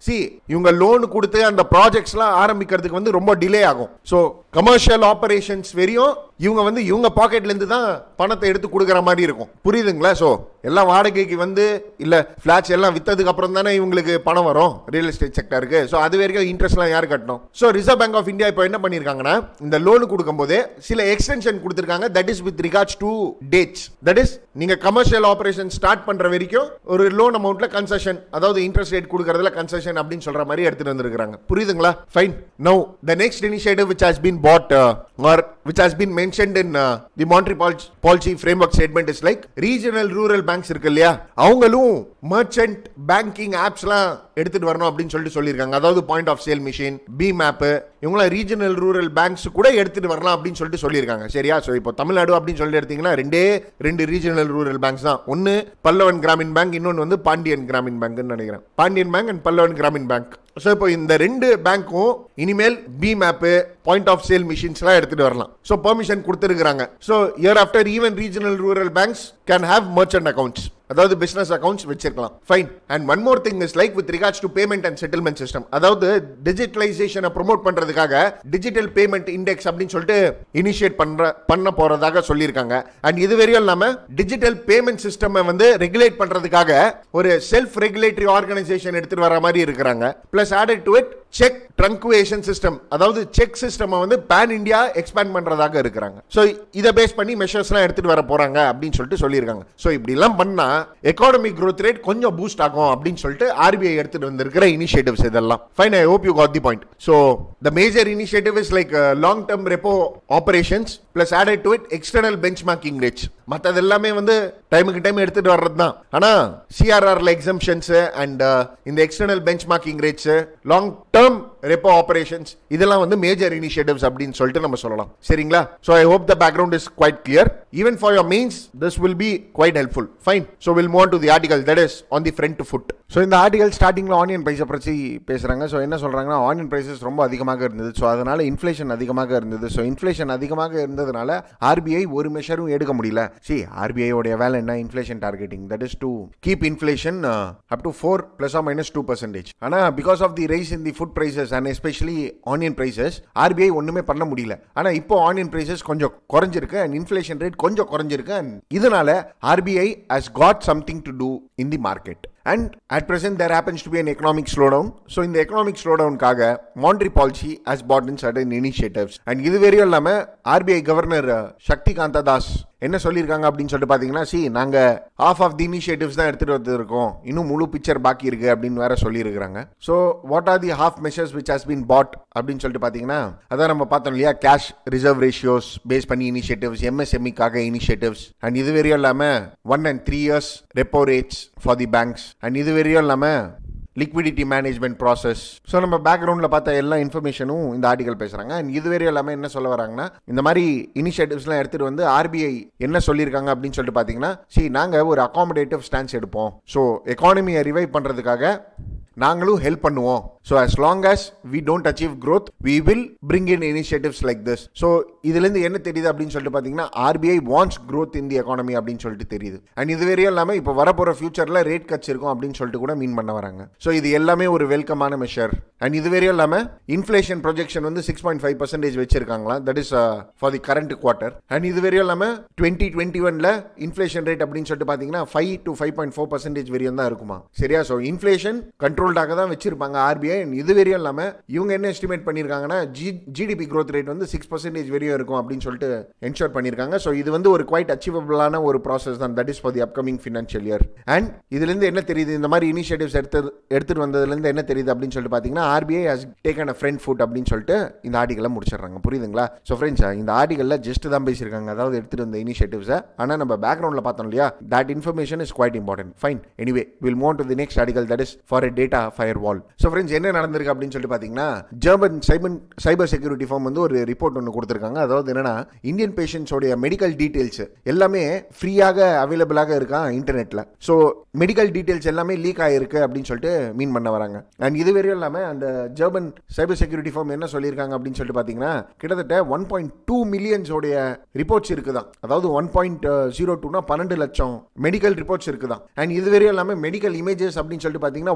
சி இவங்க லோன் கொடுத்து அந்த ப்ராஜெக்ட்ஸ்லாம் ஆரம்பிக்கிறதுக்கு வந்து ரொம்ப டிலே ஆகும் ஸோ கமர்ஷியல் ஆபரேஷன்ஸ் வெறியும் இவங்க வந்து இவங்க பாக்கெட்ல இருந்து தான் பணத்தை எடுத்து கொடுக்குற மாதிரி இருக்கும் புரியுதுங்களா ஸோ எல்லாம் வாடகைக்கு வந்து இல்ல ஃபிளாட்ஸ் எல்லாம் வித்ததுக்கு அப்புறம் தானே இவங்களுக்கு பணம் வரும் ரியல் எஸ்டேட் செக்டருக்கு ஸோ அது வரைக்கும் இன்ட்ரெஸ்ட்லாம் யார் கட்டணும் so Reserve bank of India இப்போ என்ன பண்ணியிருக்காங்கன்னா இந்த லோன் கொடுக்கும்போது சில எக்ஸ்டென்ஷன் கொடுத்துருக்காங்க that is with regards to dates that is நீங்க கமர்ஷியல் ஆபரேஷன் ஸ்டார்ட் பண்ற வரைக்கும் ஒரு லோன் அமௌண்ட்ல கன்செஷன் அதாவது இன்ட்ரெஸ்ட் ரேட் கொடுக்கறதுல கன்செஷன் அப்படின்னு சொல்ற மாதிரி எடுத்துட்டு வந்திருக்காங்க புரியுதுங்களா fine no the next initiative which has been put or which has been mentioned in the monetary policy framework statement is like regional rural banks இருக்கு இல்லையா அவங்களும் மர்ச்சன்ட் பேங்கிங் ஆப்ஸ்லாம் எடுத்துட்டு வரணும் அப்படின்னு சொல்லிட்டு சொல்லியிருக்காங்க அதாவது point of sale machine P map இவங்களாம் ரீஜனல் ரூரல் பேங்க்ஸ் கூட எடுத்துட்டு வரலாம் அப்படின்னு சொல்லிட்டு சொல்லியிருக்காங்க சரியா ஸோ இப்போ தமிழ்நாடு அப்படின்னு சொல்லிட்டு எடுத்தீங்கன்னா ரெண்டே ரெண்டு ரீஜனல் ரூரல் பேங்க்ஸ் தான் ஒன்று பல்லவன் கிராமின் பேங்க் இன்னொன்று வந்து பாண்டியன் கிராமின் பேங்க்னு நினைக்கிறேன் Pandyan bank and Pallavan Grameen bank so இப்போ இந்த ரெண்டு பேங்க்கும் இனிமேல் P map point of sale மிஷின்ஸ்லாம் எடுத்துட்டு வரலாம் ஸோ பெர்மிஷன் கொடுத்துருக்காங்க so year after even regional rural banks can have merchant accounts அதாவது பிசினஸ் அக்கௌண்ட்ஸ் வச்சிருக்கலாம் fine and one more thing is like with regards to payment and settlement system அதாவது டிஜிட்டலைசேஷனை ப்ரொமோட் பண்றதுக்காக டிஜிட்டல் பேமெண்ட் இண்டெக்ஸ் அப்படின்னு சொல்லிட்டு இனிஷியேட் பண்ற பண்ண போறதாக சொல்லியிருக்காங்க அண்ட் இது வரையும் இல்லாம டிஜிட்டல் பேமெண்ட் சிஸ்டம் வந்து ரெகுலேட் பண்றதுக்காக ஒரு செல்ஃப் ரெகுலேட்டரி ஆர்கனைசேஷன் எடுத்துட்டு வர மாதிரி இருக்கிறாங்க plus added to it cheque truncation system அதாவது செக் சிஸ்டம் வந்து பேன் இந்தியா எக்ஸ்பேண்ட் பண்றதாக இருக்கிறாங்க ஸோ இதை பேஸ் பண்ணி மெஷர்ஸ்லாம் எடுத்துட்டு வர போறாங்க அப்படின்னு சொல்லிட்டு சொல்லியிருக்காங்க ஸோ இப்படி எல்லாம் பண்ணா எக்கானமிக் growth ரேட் கொஞ்சம் பூஸ்ட் ஆகும் அப்படின்னு சொல்லிட்டு ஆர்பிஐ எடுத்துட்டு வந்திருக்கிற இனிஷியேட்டிவ்ஸ் இதெல்லாம் fine I hope you got the point so the major initiative is like long term repo operations plus added to it external benchmarking rates மற்றது எல்லாமே வந்து டைமுக்கு டைம் எடுத்துட்டு வர்றது தான் ஆனா சிஆர்ஆர்ல எக்ஸம்ஷன்ஸ் அண்ட் இந்த external benchmarking rates long term repo operations இதெல்லாம் வந்து மேஜர் இனிஷியேட்டிவ்ஸ் அப்படின்னு சொல்லிட்டு நம்ம சொல்லலாம் சரிங்களா so I hope the background is quite clear even for your means this will be quite helpful fine so will move to the article that is on the front to foot so இந்த ஆர்டிகல் ஸ்டார்டிங்கில் ஆனியன் ப்ரைஸை பற்றி பேசுகிறாங்க ஸோ என்ன சொல்கிறாங்கன்னா ஆனியன் ப்ரைஸஸ் ரொம்ப அதிகமாக இருந்தது ஸோ அதனால் இன்ஃப்ளேஷன் அதிகமாக இருந்தது ஸோ இன்ஃப்ளேஷன் அதிகமாக இருந்ததுனால ஆர்பிஐ ஒரு மெஷரும் எடுக்க முடியல சி ஆர்பிஐயோடைய வேலை என்ன inflation targeting that is to keep inflation up to four plus or minus two percentage ஆனால் because of the rise in the food prices and especially onion prices RBI ஒன்றுமே பண்ண முடியல ஆனால் இப்போ ஆனியன் ப்ரைசஸ் கொஞ்சம் குறைஞ்சிருக்கு அண்ட் இன்ஃப்ளேஷன் ரேட் கொஞ்சம் குறைஞ்சிருக்கு அண்ட் இதனால RBI has got something to do in the market and at present there happens to be an economic slowdown so இந்த எக்கனாமிக் ஸ்லோ டவுனுக்காக monetary policy has put in certain initiatives and இது வரையும் இல்லாமல் ஆர்பிஐ கவர்னர் சக்தி காந்த தாஸ் என்ன சொல்லியிருக்காங்க அப்படின்னு சொல்லிட்டு பார்த்தீங்கன்னா சி நாங்கள் ஆஃப் ஆஃப் தி இனிஷியேட்டிவ்ஸ் தான் எடுத்துகிட்டு வந்திருக்கோம் இன்னும் முழு பிக்சர் பாக்கி இருக்கு அப்படின்னு வேற சொல்லியிருக்காங்க so what are the half measures which has been put அப்படின்னு சொல்லிட்டு பார்த்தீங்கன்னா அதான் நம்ம பார்த்தோம் இல்லையா கேஷ் ரிசர்வ் ரேஷியோஸ் பேஸ் பண்ணி இனிஷியேட்டிவ்ஸ் எம்எஸ்எம்இக்காக இனிஷியேட்டிவ்ஸ் அண்ட் இது வரையும் இல்லாமல் one and three years repo rates for the banks and இது வரையும் இல்லாமல் லிக்விடிட்டி மேனேஜ்மெண்ட் ப்ராசஸ் ஸோ நம்ம பேக்ரவுண்டில் பார்த்த எல்லா இன்ஃபர்மேஷனும் இந்த ஆர்டிகல் பேசுகிறாங்க அண்ட் இதுவரை எல்லாமே என்ன சொல்ல வராங்கன்னா இந்த மாதிரி இனிஷியேட்டிவ்ஸ்லாம் எடுத்துகிட்டு வந்து ஆர்பிஐ என்ன சொல்லியிருக்காங்க அப்படின்னு சொல்லிட்டு பார்த்தீங்கன்னா சி நாங்கள் ஒரு அகாமடேட்டிவ் ஸ்டான்ஸ் எடுப்போம் ஸோ எக்கானமியை ரிவைவ் பண்ணுறதுக்காக நாங்களும் ஹெல்ப் பண்ணுவோம் so as long as we don't achieve growth we will bring in initiatives like this so இதுலேருந்து என்ன தெரியுது அப்படின்னு சொல்லிட்டு பார்த்தீங்கன்னா RBI wants growth in the economy அப்படின்னு சொல்லிட்டு தெரியுது அண்ட் இது வரையும் இல்லாமல் இப்போ வரப்போகிற ஃபியூச்சரில் ரேட் கட்ஸ் இருக்கும் அப்படின்னு சொல்லிட்டு கூட மீன் பண்ண வராங்க ஸோ இது எல்லாமே ஒரு வெல்கமான மெஷர் அண்ட் இது வரையும் இல்லாமல் இன்ஃப்ளேஷன் ப்ரொஜெக்ஷன் வந்து சிக்ஸ் பாயிண்ட் ஃபைவ் பர்சன்டேஜ் வச்சிருக்காங்களா that is for the current quarter and இது வரையும் இல்லாமல் டுவெண்ட்டி டுவெண்ட்டி ஒனில் இன்ஃப்ளேஷன் ரேட் அப்படின்னு சொல்லிட்டு பார்த்தீங்கன்னா five to five point four percentage வரையும் தான் இருக்குமா சரியா ஸோ இன்ஃப்ளேஷன் கண்ட்ரோல்டாக தான் வச்சிருப்பாங்க ஆர்பிஐ இது வரையும் இல்லாமல் இவங்க என்ன எஸ்டிமேட் பண்ணியிருக்காங்கன்னா ஜி ஜிடிபி growth ரேட் வந்து சிக்ஸ் பர்சன்டேஜ் வரையும் இருக்கும் அப்படின்னு சொல்லிட்டு என்ஷோர் பண்ணியிருக்காங்க ஸோ இது வந்து ஒரு குவைட் அச்சீவபிளான ஒரு ப்ராசஸ் தான் that is for the upcoming financial year and இதுலேருந்து என்ன தெரியுது இந்த மாதிரி இனிஷியேட்டிவ்ஸ் எடுத்து எடுத்துட்டு வந்ததுலேருந்து என்ன தெரியுது அப்படின்னு சொல்லிட்டு பார்த்தீங்கன்னா RBI has taken a front foot அப்படின்னு சொல்லிட்டு இந்த ஆர்டிகலை முடிச்சிடுறாங்க புரியுதுங்களா ஸோ ஃப்ரெண்ட்ஸ் இந்த ஆர்டிகலில் ஜஸ்ட் தான் பேசியிருக்காங்க அதாவது எடுத்துட்டு வந்த இனிஷியேட்டிவ்ஸை ஆனால் நம்ம பேக்ரவுண்டில் பார்த்தோம் இல்லையா that information is quite important fine anyway will move to the next article that is for a data firewall so friends என்ன நடந்திருக்கு அப்படின்னு சொல்லிட்டு பார்த்தீங்கன்னா ஜெர்மன் சைபன் சைபர் செக்யூரிட்டி ஃபார்ம் வந்து ஒரு ரிப்போர்ட் ஒன்று கொடுத்துருக்காங்க அதாவது என்னன்னா இந்தியன் பேஷண்ட்ஸோடைய மெடிக்கல் டீட்டெயில்ஸ் எல்லாமே ஃப்ரீயாக அவைலபிளாக இருக்கா இன்டர்நெட்டில் ஸோ மெடிக்கல் டீட்டெயில்ஸ் எல்லாமே லீக் ஆகிருக்கு அப்படின்னு சொல்லிட்டு மீன் பண்ண வராங்க அண்ட் இது வரையும் இல்லாமல் அந்த ஜெர்மன் சைபர் செக்யூரிட்டி ஃபார்ம் என்ன சொல்லியிருக்காங்க அப்படின்னு சொல்லிட்டு பார்த்தீங்கன்னா கிட்டத்தட்ட ஒன் பாயிண்ட் டூ மில்லியன்ஸோடைய ரிப்போர்ட்ஸ் இருக்குதான் அதாவது ஒன் பாயிண்ட் ஜீரோ டூனா பன்னெண்டு லட்சம் மெடிக்கல் ரிப்போர்ட்ஸ் இருக்குதான் அண்ட் இது வரையும் இல்லாமல் மெடிக்கல் இமேஜஸ் அப்படின்னு சொல்லிட்டு பார்த்தீங்கன்னா one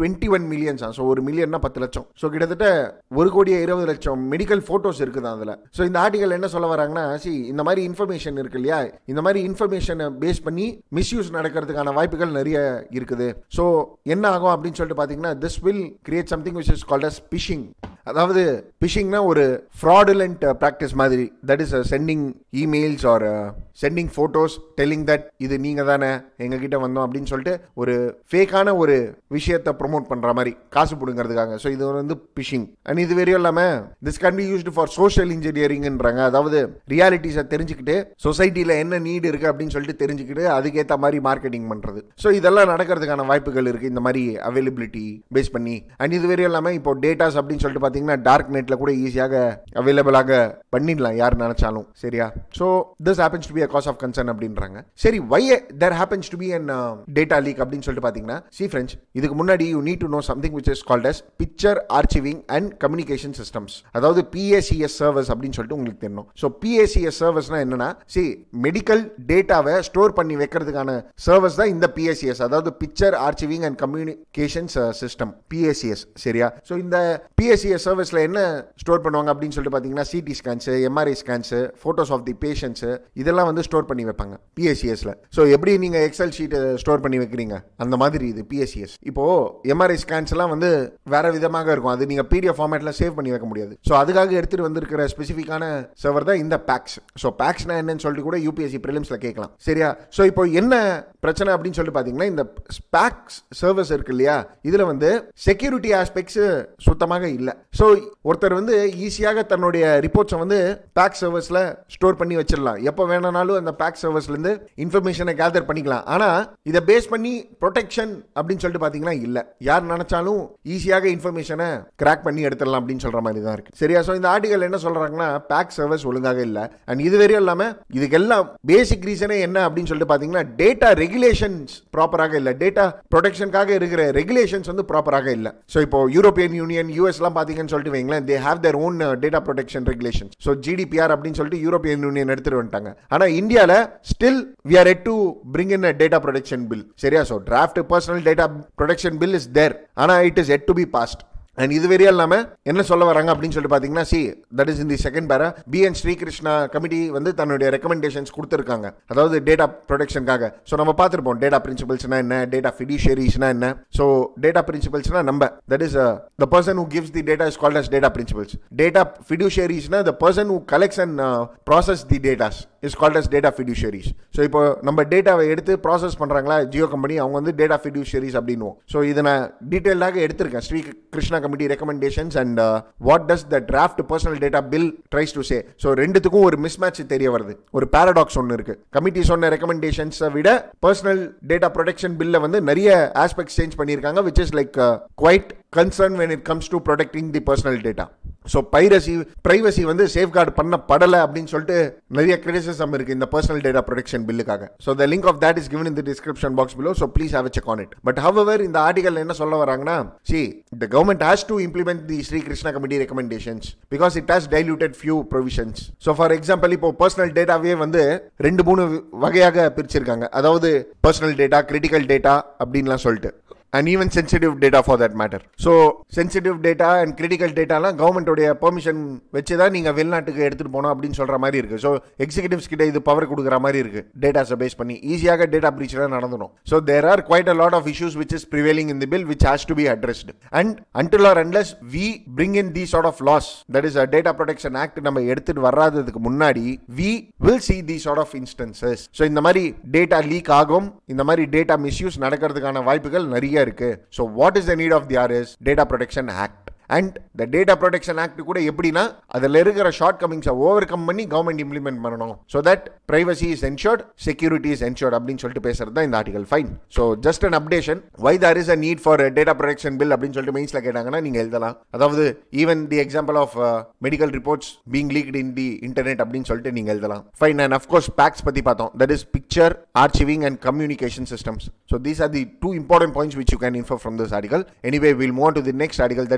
twenty one millions so ஒரு மில்லியன்னா பத்து லட்சம் ஸோ கிட்டத்தட்ட ஒரு கோடியே இருபது லட்சம் மெடிக்கல் ஃபோட்டோஸ் இருக்குது அதில் ஸோ இந்த ஆர்டிகல் என்ன சொல்ல வராங்கன்னா சி இந்த மாதிரி இன்ஃபர்மேஷன் இருக்கு இல்லையா இந்த மாதிரி இன்ஃபர்மேஷனை பேஸ் பண்ணி மிஸ்யூஸ் நடக்கிறதுக்கான வாய்ப்புகள் நிறைய இருக்குது ஸோ என்ன ஆகும் அப்படின்னு சொல்லிட்டு பார்த்தீங்கன்னா this will create something which is called as phishing அதாவது பிஷிங்னா ஒரு ஃப்ராடுலண்ட் ப்ராக்டிஸ் மாதிரி that is sending emails or sending photos telling that இது நீங்கள் தானே எங்ககிட்ட வந்தோம் அப்படின்னு சொல்லிட்டு ஒரு ஃபேக்கான ஒரு விஷயத்தை ப்ரொமோட் பண்ணுற மாதிரி காசு பிடுங்கிறதுக்காக ஸோ இது வந்து பிஷிங் அண்ட் இது வெறியும் இல்லாமல் this can be used for social இன்ஜினியரிங்ன்றாங்க அதாவது ரியாலிட்டிஸை தெரிஞ்சுக்கிட்டு சொசைட்டியில் என்ன நீடு இருக்குது அப்படின்னு சொல்லிட்டு தெரிஞ்சுக்கிட்டு அதுக்கேற்ற மாதிரி மார்க்கெட்டிங் பண்ணுறது ஸோ இதெல்லாம் நடக்கிறதுக்கான வாய்ப்புகள் இருக்குது இந்த மாதிரி அவைலபிலிட்டி பேஸ் பண்ணி அண்ட் இது வெறியும் இல்லாமல் இப்போ டேட்டாஸ் அப்படின்னு சொல்லிட்டு பார்த்தீங்கன்னா டார்க் நெட்டில் கூட ஈஸியாக அவைலபிளாக பண்ணிடலாம் யார் நினைச்சாலும் சரியா so this happens to be a cause of concern அப்படின்றாங்க சரி why there happens to be an data leak அப்படின்னு சொல்லிட்டு பார்த்தீங்கன்னா சி ஃப்ரெண்ட்ஸ் இதுக்கு முன்னாடி you need to know something which is called as picture archiving and communication systems அதாவது பிஏசிஎஸ் சர்வஸ் அப்படின்னு சொல்லிட்டு உங்களுக்கு தெரியணும் ஸோ பிஏசிஎஸ் சர்வஸ்னா என்னன்னா சி மெடிக்கல் டேட்டாவை ஸ்டோர் பண்ணி வைக்கிறதுக்கான சர்வஸ் தான் இந்த பிஎஸ்சிஎஸ் அதாவது picture archiving and communications system PSCS சரியா ஸோ இந்த பிஎஸ்சிஎஸ் சர்வீஸில் என்ன ஸ்டோர் பண்ணுவாங்க அப்படின்னு சொல்லிட்டு பார்த்தீங்கன்னா CT scans MRI scans photos of the patients இதெல்லாம் வந்து ஸ்டோர் பண்ணி வைப்பாங்க பிஎஸ்சிஎஸ்ல ஸோ எப்படி நீங்கள் எக்ஸல் ஷீட்டை ஸ்டோர் பண்ணி வைக்கிறீங்க அந்த மாதிரி இது பிஎஸ்சிஎஸ் இப்போ எம்ஆர்ஐ ஸ்கேன்ஸ் எல்லாம் வந்து வேற விதமாக இருக்கும் அது நீங்கள் பிடிஎஃப் ஃபார்மேட்டில் சேவ் பண்ணி வைக்க முடியாது ஸோ அதுக்காக எடுத்துகிட்டு வந்திருக்கிற ஸ்பெசிஃபிக்கான சர்வர் தான் இந்த பேக்ஸ் ஸோ பேக்ஸ்னா என்னன்னு சொல்லிட்டு கூட யூபிஎஸ்சி ப்ரிலிம்ஸில் கேட்கலாம் சரியா ஸோ இப்போ என்ன பிரச்சனை அப்படின்னு சொல்லி பார்த்தீங்கன்னா இந்த பேக்ஸ் சர்வீஸ் இருக்கு இல்லையா இதில் வந்து செக்யூரிட்டி ஆஸ்பெக்ட்ஸ் சுத்தமாக இல்லை ஸோ ஒருத்தர் வந்து ஈஸியாக தன்னுடைய ரிப்போர்ட்ஸை வந்து பேக் சர்வீஸில் ஸ்டோர் பண்ணி வச்சிடலாம் எப்போ வேணும்னாலும் அந்த பேக் சர்வீஸ்லேருந்து இன்ஃபர்மேஷனை கேதர் பண்ணிக்கலாம் ஆனால் இதை பேஸ் பண்ணி ப்ரொடெக்ஷன் அப்படின்னு சொல்லிட்டு பார்த்தீங்கன்னா இல்லை யார் நினச்சாலும் ஈஸியாக இன்ஃபர்மேஷனை கிராக் பண்ணி எடுத்துடலாம் அப்படின்னு சொல்கிற மாதிரி தான் இருக்குது சரியா ஸோ இந்த ஆர்டிகல் என்ன சொல்கிறாங்கன்னா பேக் சர்வீஸ் ஒழுங்காக இல்லை அண்ட் இது வரையும் இல்லாமல் இதுக்கெல்லாம் பேசிக் ரீசனே என்ன அப்படின்னு சொல்லிட்டு பார்த்தீங்கன்னா டேட்டா ரெகுலேஷன்ஸ் ப்ராப்பராக இல்லை டேட்டா ப்ரொடெக்ஷனுக்காக இருக்கிற ரெகுலேஷன்ஸ் வந்து ப்ராப்பராக இல்லை ஸோ இப்போ யூரோப்பியன் யூனியன் யூஎஸ்லாம் பார்த்தீங்கன்னு சொல்லிட்டு வைங்களேன் they have their own data protection regulation so GDPR அப்படின்னு சொல்லிட்டு யூரோப்பியன் யூனியன் எடுத்துட்டு வந்துட்டாங்க ஆனால் இந்தியாவில் still we are yet to bring in data protection bill சரியா so draft personal data protection bill is there ஆனால் it is yet to be passed and இது வரையும் இல்லாமல் என்ன சொல்ல வராங்க அப்படின்னு சொல்லிட்டு பார்த்தீங்கன்னா see that is in the second para B N Srikrishna committee வந்து தன்னுடைய ரெக்கமெண்டேஷன்ஸ் கொடுத்துருக்காங்க அதாவது டேட்டா ப்ரொடெக்ஷனுக்காக ஸோ நம்ம பார்த்துருப்போம் டேட்டா பிரின்சிபல்ஸ்னா என்ன டேட்டா ஃபிடிஷியரிஸ்னா என்ன ஸோ டேட்டா பிரின்சிபல்ஸ்னா நம்ம that is the person who gives the data is called as data principals data ஃபிடிஷியரிஸ்னா the person who collects and process the datas is called as data fiduciaries so இப்போ நம்ம டேட்டாவை எடுத்து ப்ராசஸ் பண்ணுறாங்களா ஜியோ கம்பெனி அவங்க வந்து டேட்டா ஃபிடியூஷரிஸ் அப்படின்னுவோம் ஸோ இதை நான் டீட்டெயிலாக எடுத்திருக்கேன் Sri Krishna committee recommendations and what does the draft personal data bill tries to say so ரெண்டுத்துக்கும் ஒரு மிஸ் மேட்ச் தெரிய வருது ஒரு பேரடாக்ஸ் ஒன்று இருக்கு கமிட்டி சொன்ன ரெக்கமெண்டேஷன்ஸை விட பர்சனல் டேட்டா ப்ரொடெக்ஷன் பில்ல வந்து நிறைய ஆஸ்பெக்ட்ஸ் சேஞ்ச் பண்ணியிருக்காங்க which is like quite concern when it comes to protecting the personal data so piracy privacy வந்து சேஃப்கார்டு பண்ணப்படலை அப்படின்னு சொல்லிட்டு நிறைய கிரிட்டிசிசம் இருக்கு இந்த பர்சனல் டேட்டா ப்ரொடெக்ஷன் பில்லுக்காக so the link of that is given in the description box below so please have check on it but our இந்த ஆர்டிகல் என்ன சொல்ல வராங்கன்னா see the government has to implement the Sri Krishna committee recommendations because it has diluted few provisions so for example இப்போ பர்சனல் டேட்டாவே வந்து ரெண்டு மூணு வகையாக பிரிச்சிருக்காங்க அதாவது பர்சனல் டேட்டா கிரிட்டிக்கல் டேட்டா அப்படின்லாம் சொல்லிட்டு and even sensitive data for that matter so sensitive data and critical டேட்டாலாம் கவர்மெண்ட்டோடைய பெர்மிஷன் வச்சு தான் நீங்கள் வெளிநாட்டுக்கு எடுத்துகிட்டு போகணும் அப்படின்னு சொல்கிற மாதிரி இருக்குது ஸோ எக்ஸிகூட்டிவ்ஸ் கிட்ட இது பவர் கொடுக்குற மாதிரி இருக்குது டேட்டாஸை பேஸ் பண்ணி ஈஸியாக டேட்டா பிரீச்லாம் நடந்துடும் so there are quite a lot of issues which is prevailing in the bill which has to be addressed and until or unless we bring in the sort of laws that is a data protection act நம்ம எடுத்துட்டு வராததுக்கு முன்னாடி we will see the sort of instances so இந்த மாதிரி டேட்டா லீக் ஆகும் இந்த மாதிரி டேட்டா மிஸ்யூஸ் நடக்கிறதுக்கான வாய்ப்புகள் நிறைய இருக்கு so what is the need of the hour is data protection act and the data protection act கூட எப்படின்னா அதில் இருக்கிற ஷார்ட் கமிங்ஸை ஓவர் கம் பண்ணி கவர்மெண்ட் இம்ப்ளிமெண்ட் பண்ணணும் so that privacy is ensured security is ensured அப்படின்னு சொல்லிட்டு பேசுறது தான் இந்த article fine so just an updation why there is a need for data protection bill அப்படின்னு சொல்லிட்டு மெயின்ஸில் கேட்டாங்கன்னா நீங்கள் எழுதலாம் அதாவது even the example of medical reports being leaked in the internet அப்படின்னு சொல்லிட்டு நீங்கள் எழுதலாம் ஃபைன் அண்ட் அஃப்கோர்ஸ் பேக்ஸ் பற்றி பார்த்தோம் that is picture archiving and communication systems so these are the two important points which you can infer from this article anyway will move to the next article that is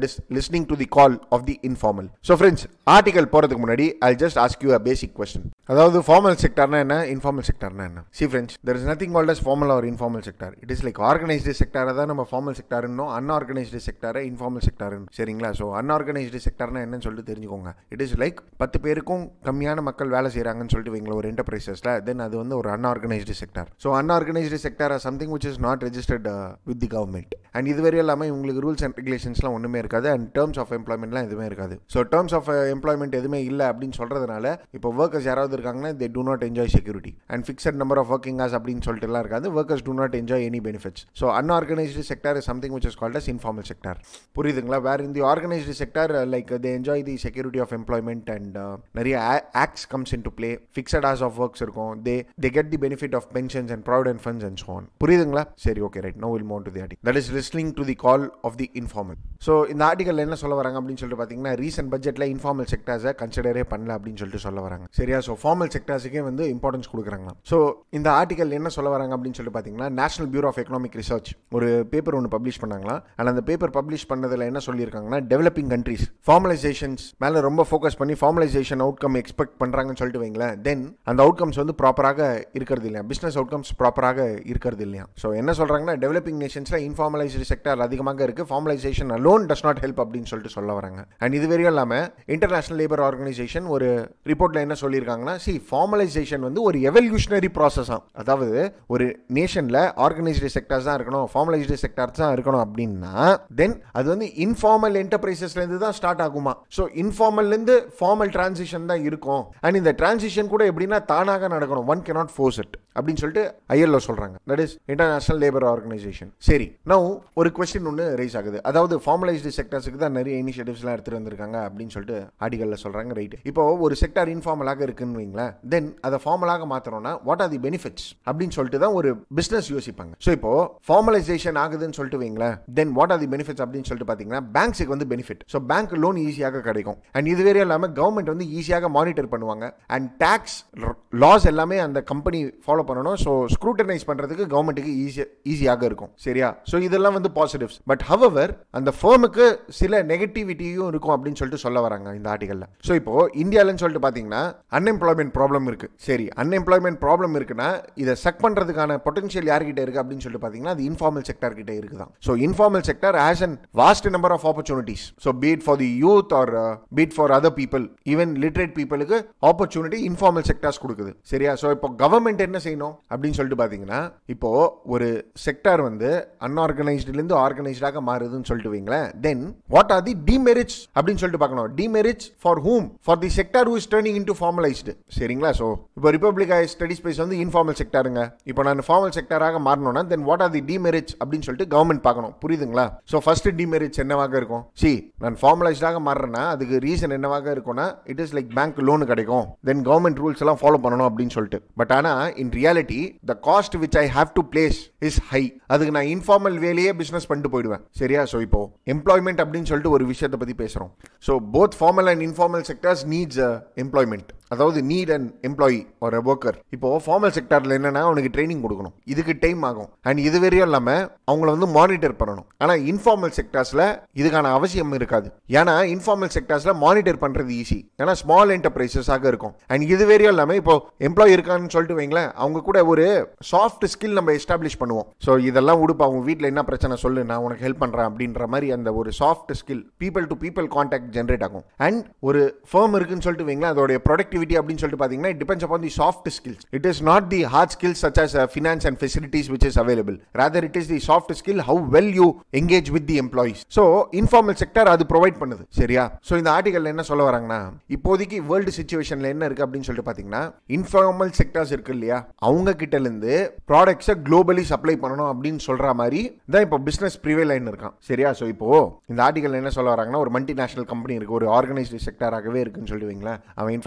listening to the call of the informal so friends article போகிறதுக்கு முன்னாடி I just ask you a basic question அதாவது ஃபார்மல் செக்டர்னா என்ன இன்ஃபார்மல் செக்டர்னா என்ன see friends there is nothing called as formal or informal sector it is like organised செக்டரை தான் நம்ம ஃபார்மல் செக்டர்னோ அன்ஆர்கனைஸ்டு செக்டரை இன்ஃபார்மல் செக்டர்னு சரிங்களா ஸோ அன்ஆர்கனைஸ்டு செக்டர்னா என்னன்னு சொல்லிட்டு தெரிஞ்சுக்கோங்க இட் இஸ் லைக் பத்து பேருக்கும் கம்மியான மக்கள் வேலை செய்கிறாங்கன்னு சொல்லிட்டு வைங்களா ஒரு என்டர்பிரைசஸில் தென் அது வந்து ஒரு unorganised sector so unorganised sector something which is not registered with the government and இதுவரை இல்லாமல் இவங்களுக்கு ரூல்ஸ் அண்ட் ரெகுலேஷன்ஸ்லாம் ஒன்றுமே இருக்காது அண்ட் டேர்ம்ஸ் ஆஃப் எம்ப்ளாய்மெண்ட்லாம் எதுவுமே இருக்காது ஸோ டேர்ம்ஸ் ஆஃப் எம்ப்ளாய்மெண்ட் எதுவுமே இல்லை அப்படின்னு சொல்கிறதுனால இப்போ ஒர்க்கர்ஸ் யாராவது இருக்காங்கன்னா they do not enjoy security and fixed number of working hours அப்படின்னு சொல்லிட்டுலாம் இருக்காது workers do not enjoy any benefits so unorganised sector is something which is called as informal sector புரியுதுங்களா where in the organised sector like they enjoy the security of employment and நிறைய acts comes in to play fixed hours of works இருக்கும் they they get the benefit of pensions and provident funds and so on புரியுதுங்களா சரி okay right now will move to the article that is listening to the call of the informal so இந்த ஆர்டிகல் என்ன சொல்ல வராங்க அப்படின்னு சொல்லிட்டு பார்த்தீங்கன்னா ரீசெண்ட் பட்ஜெட்டில் இன்ஃபார்மல் செக்டர்ஸை கன்சிடரே பண்ணல அப்படின்னு சொல்லிட்டு சொல்ல வராங்க சரியா ஸோ ஃபார்மல் செக்டர்ஸுக்கே வந்து இம்பார்ட்டன்ஸ் கொடுக்குறாங்க ஸோ இந்த ஆர்டிகல் என்ன சொல்ல வராங்க அப்படின்னு சொல்லிட்டு பார்த்தீங்கன்னா national bureau of economic research ஒரு பேப்பர் ஒன்று பப்ளிஷ் பண்ணாங்களா அண்ட் அந்த பேப்பர் பப்ளிஷ் பண்ணதில் என்ன சொல்லியிருக்காங்கன்னா டெவலப்பிங் கண்ட்ரீஸ் ஃபார்மலைசேஷன்ஸ் மேலே ரொம்ப ஃபோக்கஸ் பண்ணி ஃபார்மலைசேஷன் அவுட்கம் எக்ஸ்பெக்ட் பண்ணுறாங்கன்னு சொல்லிட்டு வைங்களேன் தென் அந்த அவுட்கம்ஸ் வந்து ப்ராப்பராக இருக்கிறது இல்லையா பிஸ்னஸ் அவுட்கம்ஸ் ப்ராப்பராக இருக்கிறது இல்லையா ஸோ என்ன சொல்கிறாங்கன்னா டெவலப்பிங் நேஷன்ஸில் இன்ஃபார்மலைஸ்டு செக்டர் அதிகமாக இருக்குது formalisation alone does not help அப்படின்னு சொல்லிட்டு சொல்ல வராங்க அண்ட் இது வரையும் இல்லாமல் இன்டர்நேஷனல் லேபர் ஆர்கனைசேஷன் ஒரு ரிப்போர்ட்டில் என்ன சொல்லியிருக்காங்கன்னா சி ஃபார்மலைசேஷன் வந்து ஒரு எவல்யூஷனரி ப்ராசஸ் அதாவது ஒரு நேஷனில் ஆர்கனைஸ்டு செக்டர்ஸ் தான் இருக்கணும் ஃபார்மலைஸ்டு செக்டர்ஸ் தான் இருக்கணும் அப்படின்னா தென் அது வந்து இன்ஃபார்மல் என்டர்பிரைசஸ்லேருந்து தான் ஸ்டார்ட் ஆகுமா ஸோ இன்ஃபார்மல்லேருந்து ஃபார்மல் டிரான்சிஷன் தான் இருக்கும் அண்ட் இந்த டிரான்சிஷன் கூட எப்படின்னா தானாக நடக்கணும் one can not force it அப்படின்னு சொல்லிட்டு ஐஎல்ஓ சொல்கிறாங்க that is international labour organisation சரி நவ் ஒரு கொஸ்டின் ஒன்று ரைஸ் ஆகுது அதாவது ஃபார்மலைஸ்டு செக்டர்ஸுக்கு தான் நிறைய இனிஷியேட்டிவ்ஸ்லாம் எடுத்துகிட்டு வந்திருக்காங்க அப்படின்னு சொல்லிட்டு ஆர்டிகலில் சொல்கிறாங்க ரைட் இப்போ ஒரு செக்டர் இன்ஃபார்மலாக இருக்குன்னு வைங்களேன் தென் அதை ஃபார்மலாக மாற்றணும்னா வாட் ஆர் தி பெனிஃபிட்ஸ் அப்படின்னு சொல்லிட்டு தான் ஒரு பிஸ்னஸ் யோசிப்பாங்க ஸோ இப்போ ஃபார்மலைசேஷன் ஆகுதுன்னு சொல்லிட்டு வைங்களேன் then what are the benefits அப்படின்னு சொல்லிட்டு பார்த்தீங்கன்னா பேங்க்ஸுக்கு வந்து பெனிஃபிட் ஸோ பேங்க் லோன் ஈஸியாக கிடைக்கும் அண்ட் இது வேற இல்லாமல் கவர்மெண்ட் வந்து ஈஸியாக மானிட்டர் பண்ணுவாங்க அண்ட் டேக்ஸ் லாஸ் எல்லாமே அந்த கம்பெனி ஃபாலோ பண்ணணும் ஸோ ஸ்க்ரூட்டனைஸ் பண்ணுறதுக்கு கவர்மெண்ட்டுக்கு ஈஸி ஈஸியாக இருக்கும் சரியா ஸோ இதெல்லாம் வந்து பாசிட்டிவ்ஸ் பட் ஹவவர் அந்த ஃபேமுக்கு சில நெகட்டிவிட்டியும் இருக்கும் அப்படின்னு சொல்லிட்டு சொல்ல வராங்க இந்த ஆர்டிகலில் ஸோ இப்போ இந்தியாவிலன்னு சொல்லிட்டு பார்த்தீங்கன்னா அன்எம்ப்ளாய்மெண்ட் ப்ராப்ளம் இருக்கு சரி அன்எம்ப்ளாய்மெண்ட் ப்ராப்ளம் இருக்குன்னா இதை சக் பண்ணுறதுக்கான பொட்டன்ஷியல் யார்கிட்ட இருக்கு அப்படின்னு சொல்லிட்டு பார்த்தீங்கன்னா அது இன்ஃபார்மல் செக்டர் கிட்ட இருக்குதான் so informal sector has an vast number of opportunities so be it for the youth or be it for other people even literate பீப்புளுக்கு ஆப்பர்ச்சுனிட்டி இன்ஃபார்மல் செக்டர்ஸ் கொடுக்குது சரியா ஸோ இப்போ கவர்மெண்ட் என்ன செய்யணும் அப்படின்னு சொல்லிட்டு பார்த்தீங்கன்னா இப்போ ஒரு செக்டார் வந்து அன்ஆர்கனைஸ்டுலேருந்து ஆர்கனைஸ்டாக மாறுதுன்னு சொல்லிட்டு வைங்களேன் then what are the demerits அப்படின்னு சொல்லிட்டு பார்க்கணும் demerits for whom for the sector who is turning in to formalised சரிங்களா ஸோ இப்போ ரிப்பப்ளிக் ஸ்டடி ஸ்பேஸ் வந்து இன்ஃபார்மல் செக்டாருங்க இப்போ நான் ஃபார்மல் செக்டாராக மாறணும்னா then what are the demerits அப்படின்னு சொல்லிட்டு கவர்மெண்ட் பார்க்கணும் புரியுதுங்களா ஸோ ஃபர்ஸ்ட் டிமெரிட்ஸ் என்னவாக இருக்கும் சி நான் ஃபார்மலைஸ்டாக மாறுறேன்னா அதுக்கு ரீசன் என்னவாக இருக்கும்னா it is like bank loan கிடைக்கும் தென் கவர்மெண்ட் ரூல்ஸ் எல்லாம் ஃபாலோ பண்ணணும் அப்படின்னு சொல்லிட்டு பட் ஆனால் in reality the cost which I have to place is high அதுக்கு நான் இன்ஃபார்மல் வேலையே பிஸ்னஸ் பண்ணிட்டு போயிடுவேன் சரியா ஸோ இப்போ எம்ப்ளாய்மெண்ட் அப்படின்னு சொல்லிட்டு ஒரு விஷயத்தை பற்றி பேசுகிறோம் so both formal and informal sectors needs employment அதாவது நீட் அண்ட் எம்ப்ளாயி ஒரு ஒர்க்கர் இப்போ ஃபார்மல் செக்டரில் என்னன்னா அவனுக்கு ட்ரைனிங் கொடுக்கணும் இதுக்கு டைம் ஆகும் அண்ட் இது வரையும் இல்லாமல் அவங்கள வந்து மானிட்டர் பண்ணணும் ஆனால் இன்ஃபார்மல் செக்டர்ஸில் இதுக்கான அவசியம் இருக்காது ஏன்னா இன்ஃபார்மல் செக்டர்ஸில் மானிட்டர் பண்ணுறது ஈஸி ஏன்னா ஸ்மால் என்டர்பிரைசஸாக இருக்கும் அண்ட் இது வரையும் இல்லாமல் இப்போ எம்ப்ளாயி இருக்கான்னு சொல்லிட்டு வைங்களேன் அவங்க கூட ஒரு சாஃப்ட் ஸ்கில் நம்ம எஸ்டாப்ளிஷ் பண்ணுவோம் ஸோ இதெல்லாம் உடுப்பு அவங்க வீட்டில் என்ன பிரச்சனை சொல்லு நான் உனக்கு ஹெல்ப் பண்ணுறேன் அப்படின்ற மாதிரி அந்த ஒரு soft skill people to people contact generate ஆகும் அண்ட் ஒரு ஃபேம் இருக்குன்னு சொல்லிட்டு வைங்களேன் அதோடைய ப்ரொடக்டிவிட்டி அப்படின்னு சொல்லிட்டு பார்த்தீங்கன்னா depends upon the soft skills it is not the hard skills such as finance and facilities which is available rather it is the soft skill how well you engage with the employees so informal sector அது ப்ரொவைட் பண்ணுது சரியா ஸோ இந்த ஆர்டிகல் என்ன சொல்ல வராங்கன்னா இப்போதைக்கு வேர்ல்டு சுச்சுவேஷன்ல என்ன இருக்கு அப்படின்னு சொல்லிட்டு பார்த்தீங்கன்னா இன்ஃபார்மல் செக்டர்ஸ் இருக்கு இல்லையா அவங்க கிட்ட இருந்து ப்ராடக்ட்ஸை குளோபலி சப்ளை பண்ணணும் அப்படின்னு சொல்ற மாதிரி தான் இப்போ பிசினஸ் ப்ரிவே லைன் இருக்கான் சரியா ஸோ இப்போ இந்த ஆர்டிகல் என்ன சொல்ல வராங்கன்னா ஒரு மல்டி நேஷனல் கம்பெனி இருக்கு ஒரு ஆர்கனைஸ்டு செக்டராகவே இருக்குன்னு சொல்லுவீங்களா அவன் இன்ஃப்ராஸ்ட்ரக்சர்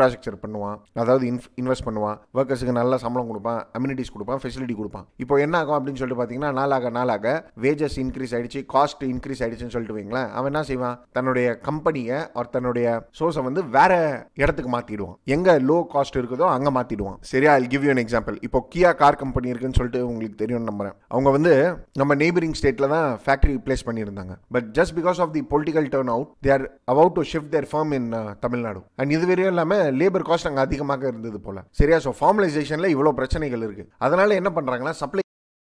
பண்ணுவான் அதாவது இன்வெஸ்ட் பண்ணுவான் ஒர்க்கர்ஸுக்கு நல்ல சம்பளம் கொடுப்பான் அம்யூனிட்டிஸ் கொடுப்பான் ஃபெசிலிட்டி கொடுப்பான் இப்போ என்ன ஆகும் அப்படின்னு சொல்லிட்டு பார்த்தீங்கன்னா நாளாக நாளாக வேஜஸ் இன்க்ரீஸ் ஆயிடுச்சு காஸ்ட் இன்க்ரீஸ் ஆயிடுச்சுன்னு சொல்லிட்டு வைங்களேன் அவன் என்ன செய்வான் தன்னுடைய கம்பெனியை ஒரு தன்னுடைய சோர்ஸை வந்து வேற இடத்துக்கு மாத்திடுவான் எங்க லோ காஸ்ட் இருக்குதோ அங்க மாத்திடுவான் சரியா I give you an example இப்போ கியா கார் கம்பெனி இருக்குன்னு சொல்லிட்டு உங்களுக்கு தெரியும் நம்புறேன் அவங்க வந்து நம்ம நெய்பரிங் ஸ்டேட்ல தான் ஃபேக்டரி பிளேஸ் பண்ணியிருந்தாங்க but just because of the political turnout there about to shift their firm in Tamil Nadu and இது வரையும் இல்லாம லேபர் காஸ்ட் அங்கே அதிகமாக இருந்தது போல சரியா ஸோ ஃபார்மலைசேஷன்ல இவ்வளோ பிரச்சனைகள் இருக்கு அதனால என்ன பண்றாங்கன்னா சப்ளை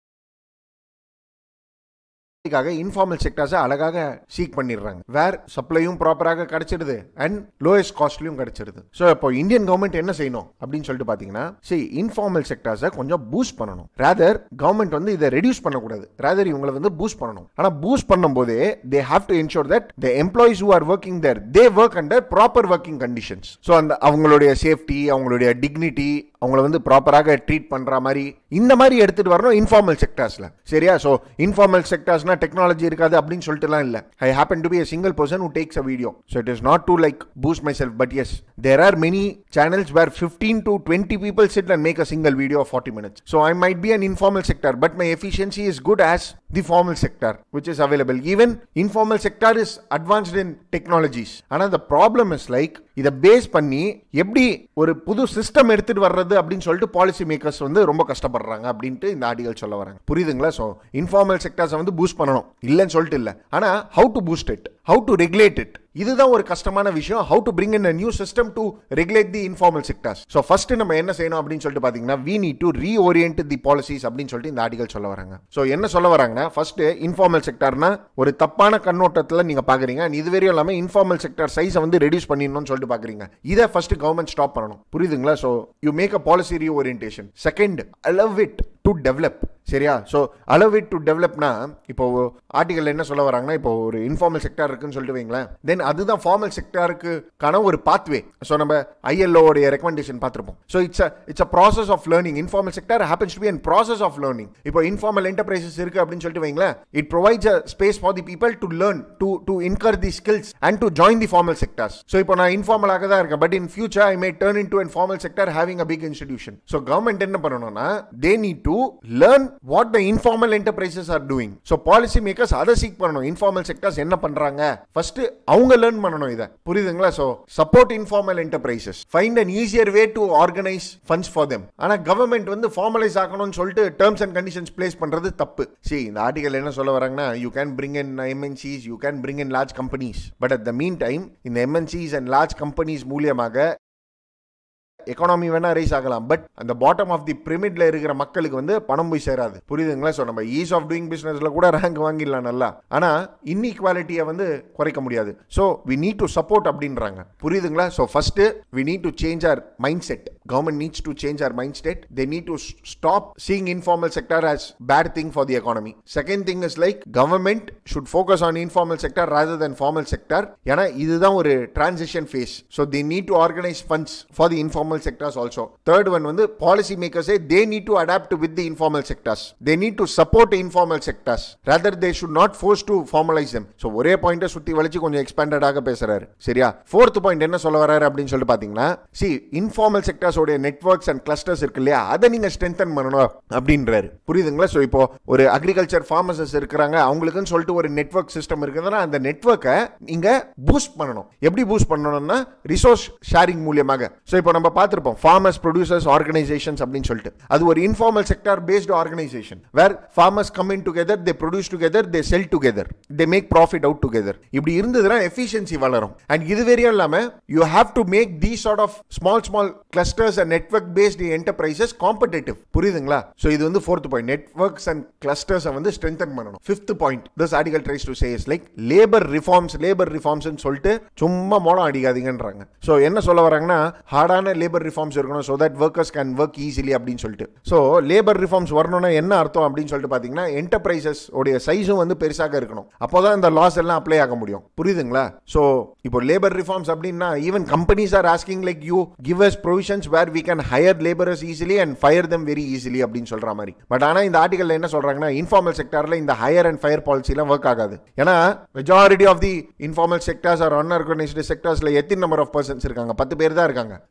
இன்ஃபார்மல் செக்டர்ஸை அழகாக சீக் பண்ணிடுறாங்க வேர் சப்ளையும் ப்ராப்பராக கிடைச்சிடுது அண்ட் லோயஸ்ட் காஸ்ட்லயும் கிடைச்சிடுது ஸோ இப்போ இந்தியன் கவர்மெண்ட் என்ன செய்யணும் அப்படின்னு சொல்லிட்டு பார்த்தீங்கன்னா சரி இன்ஃபார்மல் செக்டர்ஸை கொஞ்சம் பூஸ்ட் பண்ணணும் ரேதர் கவர்மெண்ட் வந்து இதை ரெடியூஸ் பண்ணக்கூடாது ரேதர் இவங்களை வந்து பூஸ்ட் பண்ணணும் ஆனால் பூஸ்ட் பண்ணும்போதே they have to ensure that the employees who are working there they work under proper working conditions so அந்த அவங்களுடைய சேஃப்டி அவங்களுடைய டிக்னிட்டி அவங்கள வந்து ப்ராப்பராக ட்ரீட் பண்ற மாதிரி இந்த மாதிரி எடுத்துட்டு வரணும் இன்ஃபார்மல் செக்டர்ஸ்ல சரியா ஸோ இன்ஃபார்மல் செக்டர்ஸ்னா டெக்னாலஜி இருக்காது அப்படின்னு சொல்லிட்டுலாம் இல்லை I happen to be a single person who takes a video so it is not to like boost myself but yes there are many channels where 15 to 20 people sit and make a single video of 40 minutes so i might be an informal sector but my efficiency is good as the formal sector which is available even informal sector is advanced in technologies ஆனால் the problem is like இதை பேஸ் பண்ணி எப்படி ஒரு புது சிஸ்டம் எடுத்துட்டு வர்றது அப்படின்னு சொல்லிட்டு பாலிசி மேக்கர்ஸ் வந்து ரொம்ப கஷ்டப்படுறாங்க அப்படின்ட்டு இந்த ஆர்டிகல் சொல்ல வராங்க புரியுதுங்களா ஸோ இன்ஃபார்மல் செக்டர்ஸை வந்து பூஸ்ட் பண்ணணும் இல்லைன்னு சொல்லிட்டு இல்லை ஆனால் how to boost it how to regulate it இதுதான் ஒரு கஷ்டமான விஷயம் how to bring in a new system to regulate the informal sectors so first நம்ம என்ன செய்யணும் அப்படின்னு சொல்லிட்டு பார்த்தீங்கன்னா we need to reorient the policies அப்படின்னு சொல்லிட்டு இந்த ஆர்டிகல் சொல்ல வராங்க ஸோ என்ன சொல்ல வராங்கன்னா ஃபர்ஸ்ட் இன்ஃபார்மல் செக்டர்னா ஒரு தப்பான கண்ணோட்டத்தில் நீங்க பாக்குறீங்க and இது வரையும் இல்லாமல் இன்ஃபார்மல் செக்டர் சைஸை வந்து ரெடியூஸ் பண்ணிடணும்னு சொல்லிட்டு பாக்குறீங்க இதை ஃபர்ஸ்ட் கவர்மெண்ட் ஸ்டாப் பண்ணணும் புரியுதுங்களா so you make a policy reorientation second allow it to develop சரியா ஸோ அலவ் இட் டு டெவலப்னா இப்போ ஆர்டிகல் என்ன சொல்ல வராங்கன்னா இப்போ ஒரு இன்ஃபார்மல் செக்டார் இருக்குன்னு சொல்லிட்டு வைங்களேன் தென் அதுதான் ஃபார்மல் செக்டாருக்கான ஒரு பாத்வே ஸோ நம்ம ஐஎல்ஓடைய ரெக்கமெண்டேஷன் பார்த்துருப்போம் so it's it's a process of learning informal sector happens to be an process of learning இப்போ இன்ஃபார்மல் என்டர்பிரைசஸ் இருக்கு அப்படின்னு சொல்லிட்டு வைங்களேன் it provides a space for the people to learn to to incur the skills and to join the formal sectors so இப்போ நான் இன்ஃபார்மலாக தான் இருக்கேன் but in future I may turn in to an formal sector having a big institution so government என்ன பண்ணணும்னா they need to learn what the informal enterprises are doing so policy makers அதை சீக் பண்ணணும் இன்ஃபார்மல் செக்டர்ஸ் என்ன பண்றாங்க ஃபர்ஸ்ட் அவங்க லேர்ன் பண்ணணும் இதை புரியுதுங்களா so support informal enterprises find an easier way to organise funds for them ஆனா கவர்மெண்ட் வந்து ஃபார்மலைஸ் ஆகணும்னு சொல்லிட்டு டேர்ம்ஸ் அண்ட் கண்டிஷன்ஸ் பிளேஸ் பண்றது தப்பு சி இந்த ஆர்டிகல் என்ன சொல்ல வராங்கன்னா you can bring in MNCs you can bring in large companies but at the mean meantime இந்த எம்என்சிஸ் அண்ட் லார்ஜ் கம்பெனிஸ் மூலியமாக எக்கானமி வேணா ரைஸ் ஆகலாம் பட் அந்த பாட்டம் ஆஃப் தி பிரமிட்ல இருக்கிற மக்களுக்கு வந்து பணம் போய் சேராது புரியுதுங்களா ஸோ நம்ம ஈஸ் ஆஃப் டூயிங் பிசினஸ்ல கூட ரேங்க் வாங்கிடலாம் நல்லா ஆனா இன்இக்வாலிட்டியை வந்து குறைக்க முடியாது so we need to support அப்படின்றாங்க புரியுதுங்களா so first we need to change our mindset government needs to change our mindset they need to stop seeing informal sector as bad thing for the economy second thing is like government should focus on informal sector rather than formal sector ஏன்னா இதுதான் ஒரு transition phase so they need to organise funds for the informal sectors also third one வந்து பாலிசி மேக்கர்ஸே they need to adapt with the informal sectors they need to support informal sectors rather they should not force to formalise them ஸோ ஒரே பாயிண்ட்டை சுற்றி வலிச்சு கொஞ்சம் எக்ஸ்பேண்டடாக பேசுறாரு சரியா ஃபோர்த் பாயிண்ட் என்ன சொல்ல வராரு அப்படின்னு சொல்லிட்டு பார்த்தீங்கன்னா சி இன்ஃபார்மல் செக்டர்ஸோடைய நெட்ஒர்க்ஸ் அண்ட் கிளஸ்டர்ஸ் இருக்கு இல்லையா அதை நீங்க ஸ்ட்ரென்தன் பண்ணணும் அப்படின்றாரு புரியுதுங்களா ஸோ இப்போ ஒரு அக்ரிகல்ச்சர் ஃபார்மர்ஸஸ் இருக்கிறாங்க அவங்களுக்குன்னு சொல்லிட்டு ஒரு நெட்ஒர்க் சிஸ்டம் இருக்குதுன்னா அந்த நெட்ஒர்க்கை நீங்க பூஸ்ட் பண்ணணும் எப்படி பூஸ்ட் பண்ணணும்னா ரிசோர்ஸ் ஷேரிங் மூலியமாக ஸோ இப்போ நம்ம பார்த்துருப்போம் ஃபார்மர்ஸ் ப்ரொடியூசர்ஸ் ஆர்கனைசேஷன்ஸ் அப்படின்னு சொல்லிட்டு அது ஒரு informal sector based organisation where farmers come in together they produce together they sell together they make profit out together இப்படி இருந்ததுன்னா எஃபிஷியன்சி வளரும் அண்ட் இது வரையும் இல்லாம you have to make the sort of small small clusters and network based enterprises competitive புரியுதுங்களா ஸோ இது வந்து ஃபோர்த் பாயிண்ட் நெட்ஒர்க்ஸ் அண்ட் கிளஸ்டர்ஸை வந்து ஸ்ட்ரென்தன் பண்ணணும் fifth point this article tries to say like labour reforms labour reforms சொல்லிட்டு சும்மா மோடம் அடிக்காதீங்கன்றாங்க ஸோ என்ன சொல்ல வராங்கன்னா ஹார்டான லேபர் ரிஃபார்ம்ஸ் இருக்கணும் so that workers can work easily அப்படின்னு சொல்லிட்டு ஸோ லேபர் ரிஃபார்ம்ஸ் வரணும்னா என்ன அர்த்தம் அப்படின்னு சொல்லிட்டு பார்த்தீங்கன்னா என்டர்பிரைசஸ் உடைய சைஸும் வந்து பெருசாக இருக்கணும் அப்போதான் இந்த லாஸ் எல்லாம் அப்ளை ஆக முடியும் புரியுதுங்களா ஸோ இப்போ லேபர் ரிஃபார்ம்ஸ் அப்படின்னா even companies are asking like you give us provisions where we can hire labourers easily and fire them very easily அப்படின்னு சொல்ற மாதிரி பட் ஆனால் இந்த ஆர்டிகல் என்ன சொல்றாங்கன்னா இன்ஃபார்மல் செக்டார்ல இந்த ஹையர் அண்ட் ஃபயர் பாலிசிலாம் ஒர்க் ஆகாது ஏன்னா majority of the informal sectors are unorganised செக்டார்ஸ்ல எத்தனை நம்பர் ஆஃப் பர்சன்ஸ் இருக்காங்க பத்து பேர் தான் இருக்காங்க ஸோ பத்து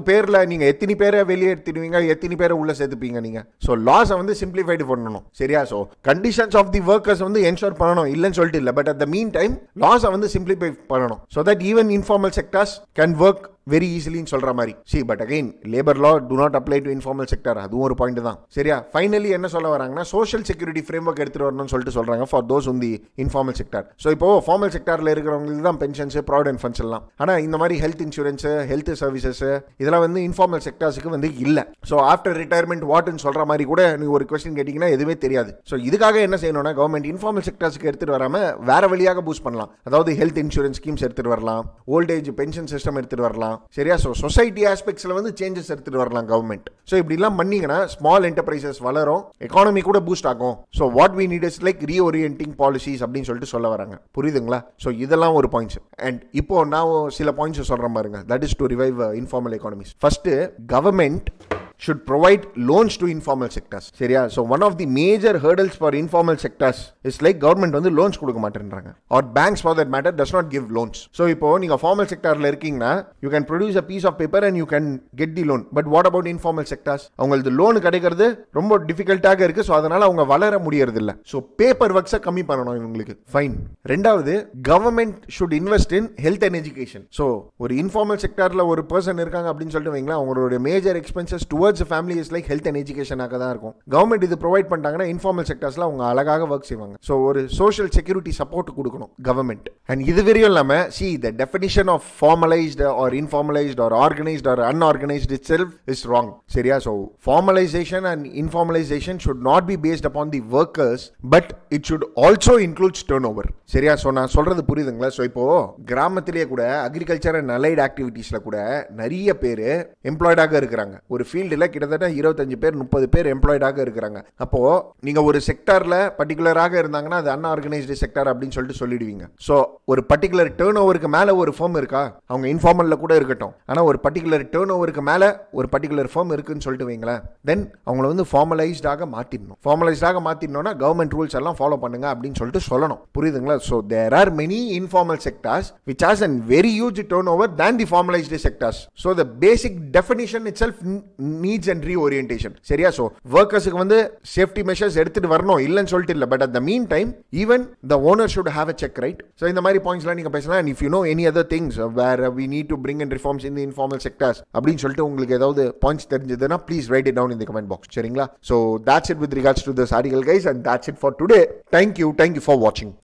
பேர்ல நீங்க எத்தனை பேரை வெளியேற்றிடுவீங்க எத்தனை பேரை உள்ள சேர்த்துப்பீங்க நீங்க ஸோ லாஸை வந்து சிம்பிளிஃபைடு பண்ணணும் சரியா so conditions of the workers வந்து என்ஷோர் பண்ணணும் இல்லைன்னு சொல்லிட்டு இல்லை but at the mean time லாஸை வந்து சிம்பிளிஃபை பண்ணணும் so that even informal sectors can work very ஈஸிலின்னு சொல்ற மாதிரி see but again labour law do not apply to informal sector அதுவும் ஒரு பாயிண்ட் தான் சரியா ஃபைனலி என்ன சொல்ல வராங்கன்னா சோஷியல் செக்யூரிட்டி ஃப்ரேம் ஒர்க் எடுத்துட்டு வரணும்னு சொல்லிட்டு சொல்றாங்க ஃபார் தோஸ் உந்தி இன்ஃபார்மல் செக்டர் ஸோ இப்போ ஃபார்மல் செக்டர்ல இருக்கிறவங்களுக்கு தான் பென்ஷன்ஸ் ப்ராவிடன்ட் ஃபண்ட்ஸ் எல்லாம் ஆனால் இந்த மாதிரி ஹெல்த் இன்சூரன்ஸ் ஹெல்த் சர்வீசஸ் இதெல்லாம் வந்து இன்ஃபார்மல் செக்டர்ஸுக்கு வந்து இல்லை ஸோ ஆஃப்டர் ரிட்டையர்மெண்ட் வாட்னு சொல்ற மாதிரி கூட நீங்க ஒரு கொஸ்டின் கேட்டீங்கன்னா எதுவுமே தெரியாது ஸோ இதுக்காக என்ன செய்யணும்னா கவர்மெண்ட் இன்ஃபார்மல் செக்டர்ஸுக்கு எடுத்துட்டு வராம வேற வழியாக பூஸ்ட் பண்ணலாம் அதாவது ஹெல்த் இன்சூரன்ஸ் ஸ்கீம்ஸ் எடுத்துட்டு வரலாம் ஓல்டேஜ் பென்ஷன் சிஸ்டம் எடுத்துட்டு வரலாம் சரியா ஸோ சொசைட்டி ஆஸ்பெக்ட்ஸில் வந்து சேஞ்சஸ் எடுத்துட்டு வரலாம் கவர்மெண்ட் ஸோ இப்படிலாம் பண்ணீங்கன்னா ஸ்மால் என்டர்பிரைசஸ் வளரும் எக்கானமி கூட பூஸ்ட் ஆகும் so what we need is like reorienting policies அப்படின்னு சொல்லிட்டு சொல்ல வராங்க புரியுதுங்களா ஸோ இதெல்லாம் ஒரு பாயிண்ட்ஸ் அண்ட் இப்போ நான் சில பாயிண்ட்ஸ் சொல்கிறேன் பாருங்க that is to revive informal economies first government should provide loans to informal sectors சரியா so one of the major hurdles for informal sectors is like government வந்து loans கொடுக்க மாட்டேன்றாங்க or banks for that matter does not give loans so இப்போ நீங்க formal sectorல இருக்கீங்கன்னா you can produce a piece of paper and you can get the loan but what about informal sectors அவங்களுக்கு லோன் கிடைக்கிறது ரொம்ப டிஃபிகல்ட்டாக இருக்கு ஸோ அதனால அவங்க வளர முடியறது இல்ல ஸோ பேப்பர் ஒர்க்ஸை கம்மி பண்ணணும் இவங்களுக்கு ஃபைன் ரெண்டாவது government should invest in health and education so ஒரு இன்ஃபார்மல் செக்டர்ல ஒரு பர்சன் இருக்காங்க அப்படின்னு சொல்லிட்டு வைங்களேன் அவங்களோட major expenses towards family is like health and எஜுகேஷனாக தான் இருக்கும் கவர்மெண்ட் இது ப்ரொவைட் பண்ணிட்டாங்கன்னா இன்ஃபார்மல் செக்டர்ஸ்ல அவங்க அழகாக ஒர்க் செய்வாங்க ஸோ ஒரு சோஷியல் செக்யூரிட்டி சப்போர்ட் கொடுக்கணும் கவர்மெண்ட் அண்ட் இது வரையும் இல்லாமல் see the definition of formalised or informalised or organised or unorganised itself is wrong சரியா so formalisation and informalisation should not be based upon the workers but it should also includes turnover சரியா ஸோ நான் சொல்றது புரியுதுங்களா ஸோ இப்போ கிராமத்திலேயே கூட அக்ரிகல்ச்சர் அண்ட் அலைட் ஆக்டிவிட்டீஸ்ல கூட நிறைய பேர் எம்ப்ளாய்டாக இருக்கிறாங்க ஒரு ஃபீல்டில் கிட்டத்தட்ட இருபத்தஞ்சு பேர் முப்பது பேர் எம்ப்ளாய்டாக இருக்கிறாங்க அப்போ நீங்க ஒரு செக்டார்ல பர்டிகுலராக இருந்தாங்கன்னா அது அன்ஆர்கனைஸ்டு செக்டார் அப்படின்னு சொல்லிட்டு சொல்லிடுவீங்க ஸோ ஒரு பர்டிகுலர் டேர்ன் ஓவருக்கு மேல ஒரு ஃபேம் இருக்கா அவங்க இன்ஃபார்மல்ல கூட இருக்கட்டும் ஆனா ஒரு பர்டிகுலர் டேர்ன் ஓவருக்கு மேல ஒரு பர்டிகுலர் ஃபேம் இருக்குன்னு சொல்லிட்டு வைங்களேன் தென் அவங்கள வந்து ஃபார்மலைஸ்டாக மாத்திடணும் ஃபார்மலைஸ்டாக மாத்திடணும்னா கவர்மெண்ட் ரூல்ஸ் எல்லாம் ஃபாலோ பண்ணுங்க அப்படின்னு சொல்லிட்டு சொல்லணும் புரியுதுங்களா so there are many informal sectors which has an very huge turnover than the formalised sectors so the basic definition itself needs and reorientation சரியா ஸோ ஒர்க்கர்ஸுக்கு வந்து சேஃப்டி மெஷர்ஸ் எடுத்துட்டு வரணும் இல்லைன்னு சொல்லிட்டு இல்லை but at the mean time even the owner should have a check right so இந்த மாதிரி பாயிண்ட்ஸ்லாம் நீங்கள் பேசலாம் and if you know any other things where we need to bring and reforms in the informal sectors அப்படின்னு சொல்லிட்டு உங்களுக்கு ஏதாவது பாயிண்ட்ஸ் தெரிஞ்சதுன்னா please write it down in the comment box சரிங்களா so that's it with regards to this article guys and that's it for today thank you thank you for watching